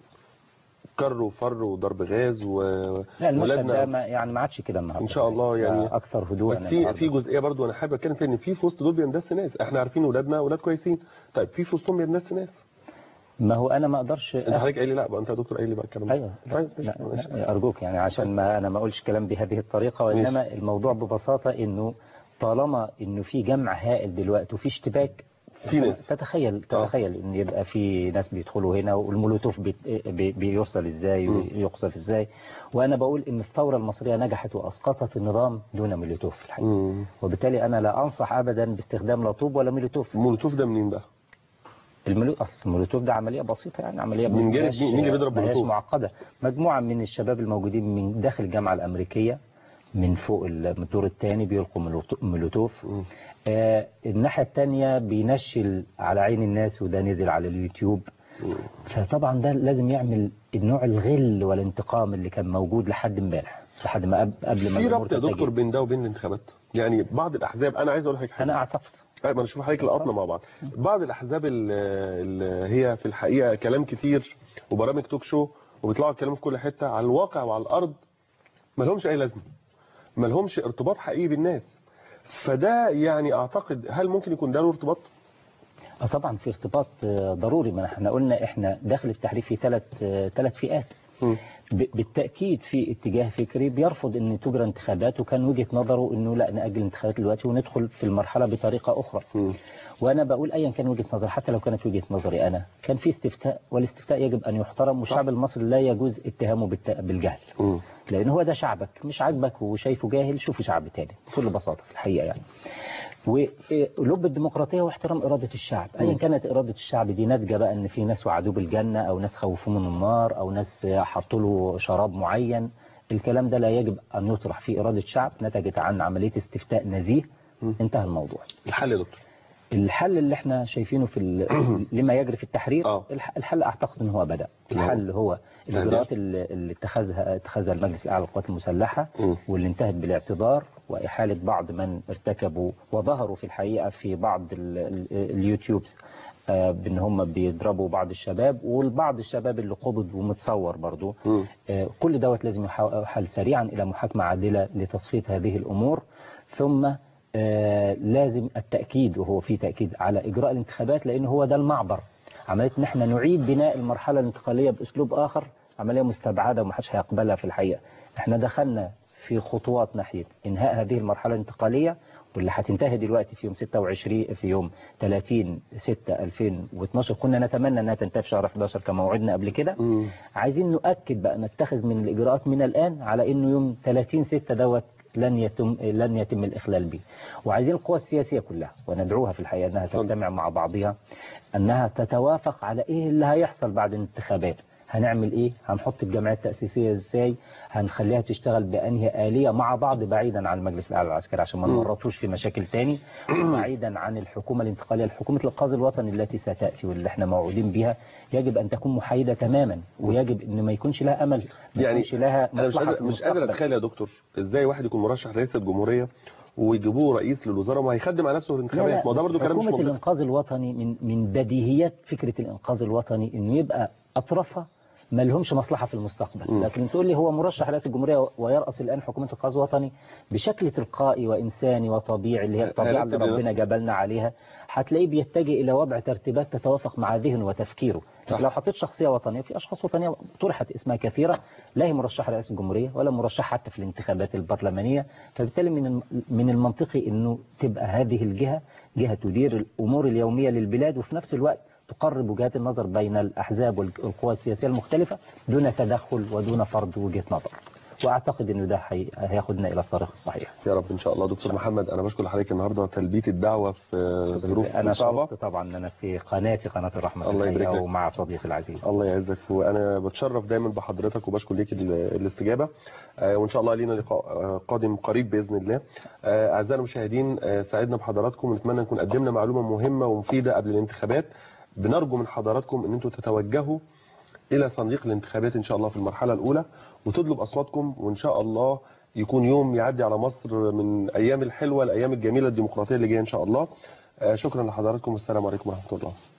كر وفر وضرب غاز و لا المشهد ولادنا- ده ما يعني ما عادش كده النهارده ان شاء الله يعني ده اكثر هدوءا بس في النهاردة. في جزئيه برضو انا حابب اتكلم فيها ان في في وسط دول بيندس ناس احنا عارفين ولادنا ولاد كويسين طيب في في وسطهم بيندس ناس ما هو انا ما اقدرش انت حضرتك قايل لي لا بقى انت يا دكتور قايل لي بقى الكلام ده ايوه طيب لا لا ارجوك يعني عشان ما انا ما اقولش كلام بهذه الطريقه وانما الموضوع ببساطه انه طالما انه في جمع هائل دلوقتي وفي اشتباك في ناس. تتخيل تتخيل ان يبقى في ناس بيدخلوا هنا والمولوتوف بي- بي- بيوصل ازاي ويقصف ازاي وانا بقول ان الثوره المصريه نجحت واسقطت النظام دون مولوتوف في الحقيقه مم. وبالتالي انا لا انصح ابدا باستخدام لا طوب ولا مولوتوف المولوتوف ده منين بقى الملو... اصل المولوتوف ده عمليه بسيطه يعني عمليه من جانب ملهاش- مين- مين اللي بيضرب ملهاش مولوتوف؟ معقده مجموعه من الشباب الموجودين من داخل الجامعه الامريكيه من فوق ال- من الدور الثاني بيلقوا مولوتو- مولوتوف آه الناحيه الثانيه بينشل على عين الناس وده نزل على اليوتيوب فطبعا ده لازم يعمل النوع الغل والانتقام اللي كان موجود لحد امبارح لحد ما قبل قبل ما في الأمور ربط يا دكتور تتجه. بين ده وبين الانتخابات يعني بعض الاحزاب انا عايز اقول لحضرتك حاجه انا اعتقد طيب انا اشوف حضرتك لقطنا مع بعض بعض الاحزاب ال- اللي هي في الحقيقه كلام كتير وبرامج توك شو وبيطلعوا يتكلموا في كل حته على الواقع وعلى الارض ما لهمش اي لازمه ما لهمش ارتباط حقيقي بالناس فده يعني اعتقد هل ممكن يكون ده له ارتباط اه طبعا في ارتباط آه، ضروري ما احنا قلنا احنا داخل التحرير في ثلاث ثلاث فئات ب- بالتاكيد في اتجاه فكري بيرفض ان تجرى انتخابات وكان وجهه نظره انه لا ناجل الانتخابات دلوقتي وندخل في المرحله بطريقه اخرى وانا بقول ايا كان وجهه نظر حتى لو كانت وجهه نظري انا كان في استفتاء والاستفتاء يجب ان يحترم والشعب المصري لا يجوز اتهامه بالت- بالجهل لان هو ده شعبك مش عاجبك وشايفه جاهل شوف شعب تاني بكل بساطه في الحقيقه يعني ولب الديمقراطيه واحترام اراده الشعب ايا كانت اراده الشعب دي ناتجه بقى ان في ناس وعدوه بالجنه او ناس خوفوه من النار او ناس حطوا له شراب معين الكلام ده لا يجب ان يطرح في اراده شعب نتجت عن عمليه استفتاء نزيه انتهى الموضوع الحل يا دكتور الحل اللي احنا شايفينه في ال- لما يجري في التحرير الح- الحل اعتقد ان هو بدا الحل هو الاجراءات اللي اللي اتخذها اتخذها المجلس الاعلى للقوات المسلحه واللي انتهت بالاعتذار واحاله بعض من ارتكبوا وظهروا في الحقيقه في بعض ال- ال- اليوتيوبس آه، بان هم بيضربوا بعض الشباب والبعض الشباب اللي قبض ومتصور برضو آه، كل دوت لازم يحال سريعا الى محاكمه عادله لتصفيه هذه الامور ثم آه، لازم التأكيد وهو في تأكيد على إجراء الانتخابات لأن هو ده المعبر عمليه ان احنا نعيد بناء المرحله الانتقاليه باسلوب اخر عمليه مستبعده ومحدش هيقبلها في الحقيقه احنا دخلنا في خطوات ناحيه انهاء هذه المرحله الانتقاليه واللي هتنتهي دلوقتي في يوم 26 في يوم 30 6 2012 كنا نتمنى انها تنتهي في شهر 11 كما وعدنا قبل كده عايزين نؤكد بقى نتخذ من الاجراءات من الان على انه يوم 30 6 دوت لن يتم لن يتم الاخلال به وعايزين القوى السياسيه كلها وندعوها في الحقيقه انها تجتمع مع بعضها انها تتوافق على ايه اللي هيحصل بعد الانتخابات هنعمل ايه هنحط الجمعيه التاسيسيه ازاي هنخليها تشتغل بانهي اليه مع بعض بعيدا عن المجلس الاعلى العسكري عشان ما مم. نورطوش في مشاكل تاني وبعيدا عن الحكومه الانتقاليه الحكومه الانقاذ الوطني التي ستاتي واللي احنا موعودين بها يجب ان تكون محايده تماما ويجب ان ما يكونش لها امل ما يعني يكونش لها انا مش مصلحه قادر في مش قادر المستقبل. اتخيل يا دكتور ازاي واحد يكون مرشح رئيس الجمهوريه ويجيبوه رئيس للوزراء ما هيخدم على نفسه في لا الانتخابات ما هو ده برضه كلام مش حكومة منطقي الإنقاذ الوطني من من بديهيات فكرة الإنقاذ الوطني إنه يبقى أطرافها ما لهمش مصلحة في المستقبل م. لكن تقول لي هو مرشح رئاسة الجمهورية ويرأس الآن حكومة إنقاذ وطني بشكل تلقائي وإنساني وطبيعي اللي هي الطبيعة اللي هيرتب ربنا لنفسه. جبلنا عليها هتلاقيه بيتجه إلى وضع ترتيبات تتوافق مع ذهنه وتفكيره صح. لو حطيت شخصية وطنية في أشخاص وطنية طرحت اسمها كثيرة لا هي مرشحة رئاسة الجمهورية ولا مرشح حتى في الانتخابات البرلمانية فبالتالي من الم- من المنطقي أنه تبقى هذه الجهة جهة تدير الأمور اليومية للبلاد وفي نفس الوقت تقرب وجهات النظر بين الأحزاب والقوى السياسية المختلفة دون تدخل ودون فرض وجهة نظر وأعتقد أنه ده هي- هياخدنا إلى الطريق الصحيح يا رب ان شاء الله دكتور محمد انا بشكر حضرتك النهارده تلبيه الدعوه في ظروف أنا صعبه شرفت طبعا أن أنا في قناتي قناة الرحمة الله يبارك الحقيقة لك. ومع صديقي العزيز الله يعزك وانا بتشرف دايما بحضرتك وبشكر ليك ال- الاستجابه آه، وان شاء الله لينا لقاء آه، قادم قريب باذن الله آه، اعزائنا المشاهدين آه، سعدنا بحضراتكم ونتمنى نكون قدمنا معلومه مهمه ومفيده قبل الانتخابات بنرجو من حضراتكم ان انتم تتوجهوا الى صندوق الانتخابات ان شاء الله في المرحله الاولى وتطلب اصواتكم وان شاء الله يكون يوم يعدي على مصر من ايام الحلوه الايام الجميله الديمقراطيه اللي جايه ان شاء الله آه، شكرا لحضراتكم والسلام عليكم ورحمه الله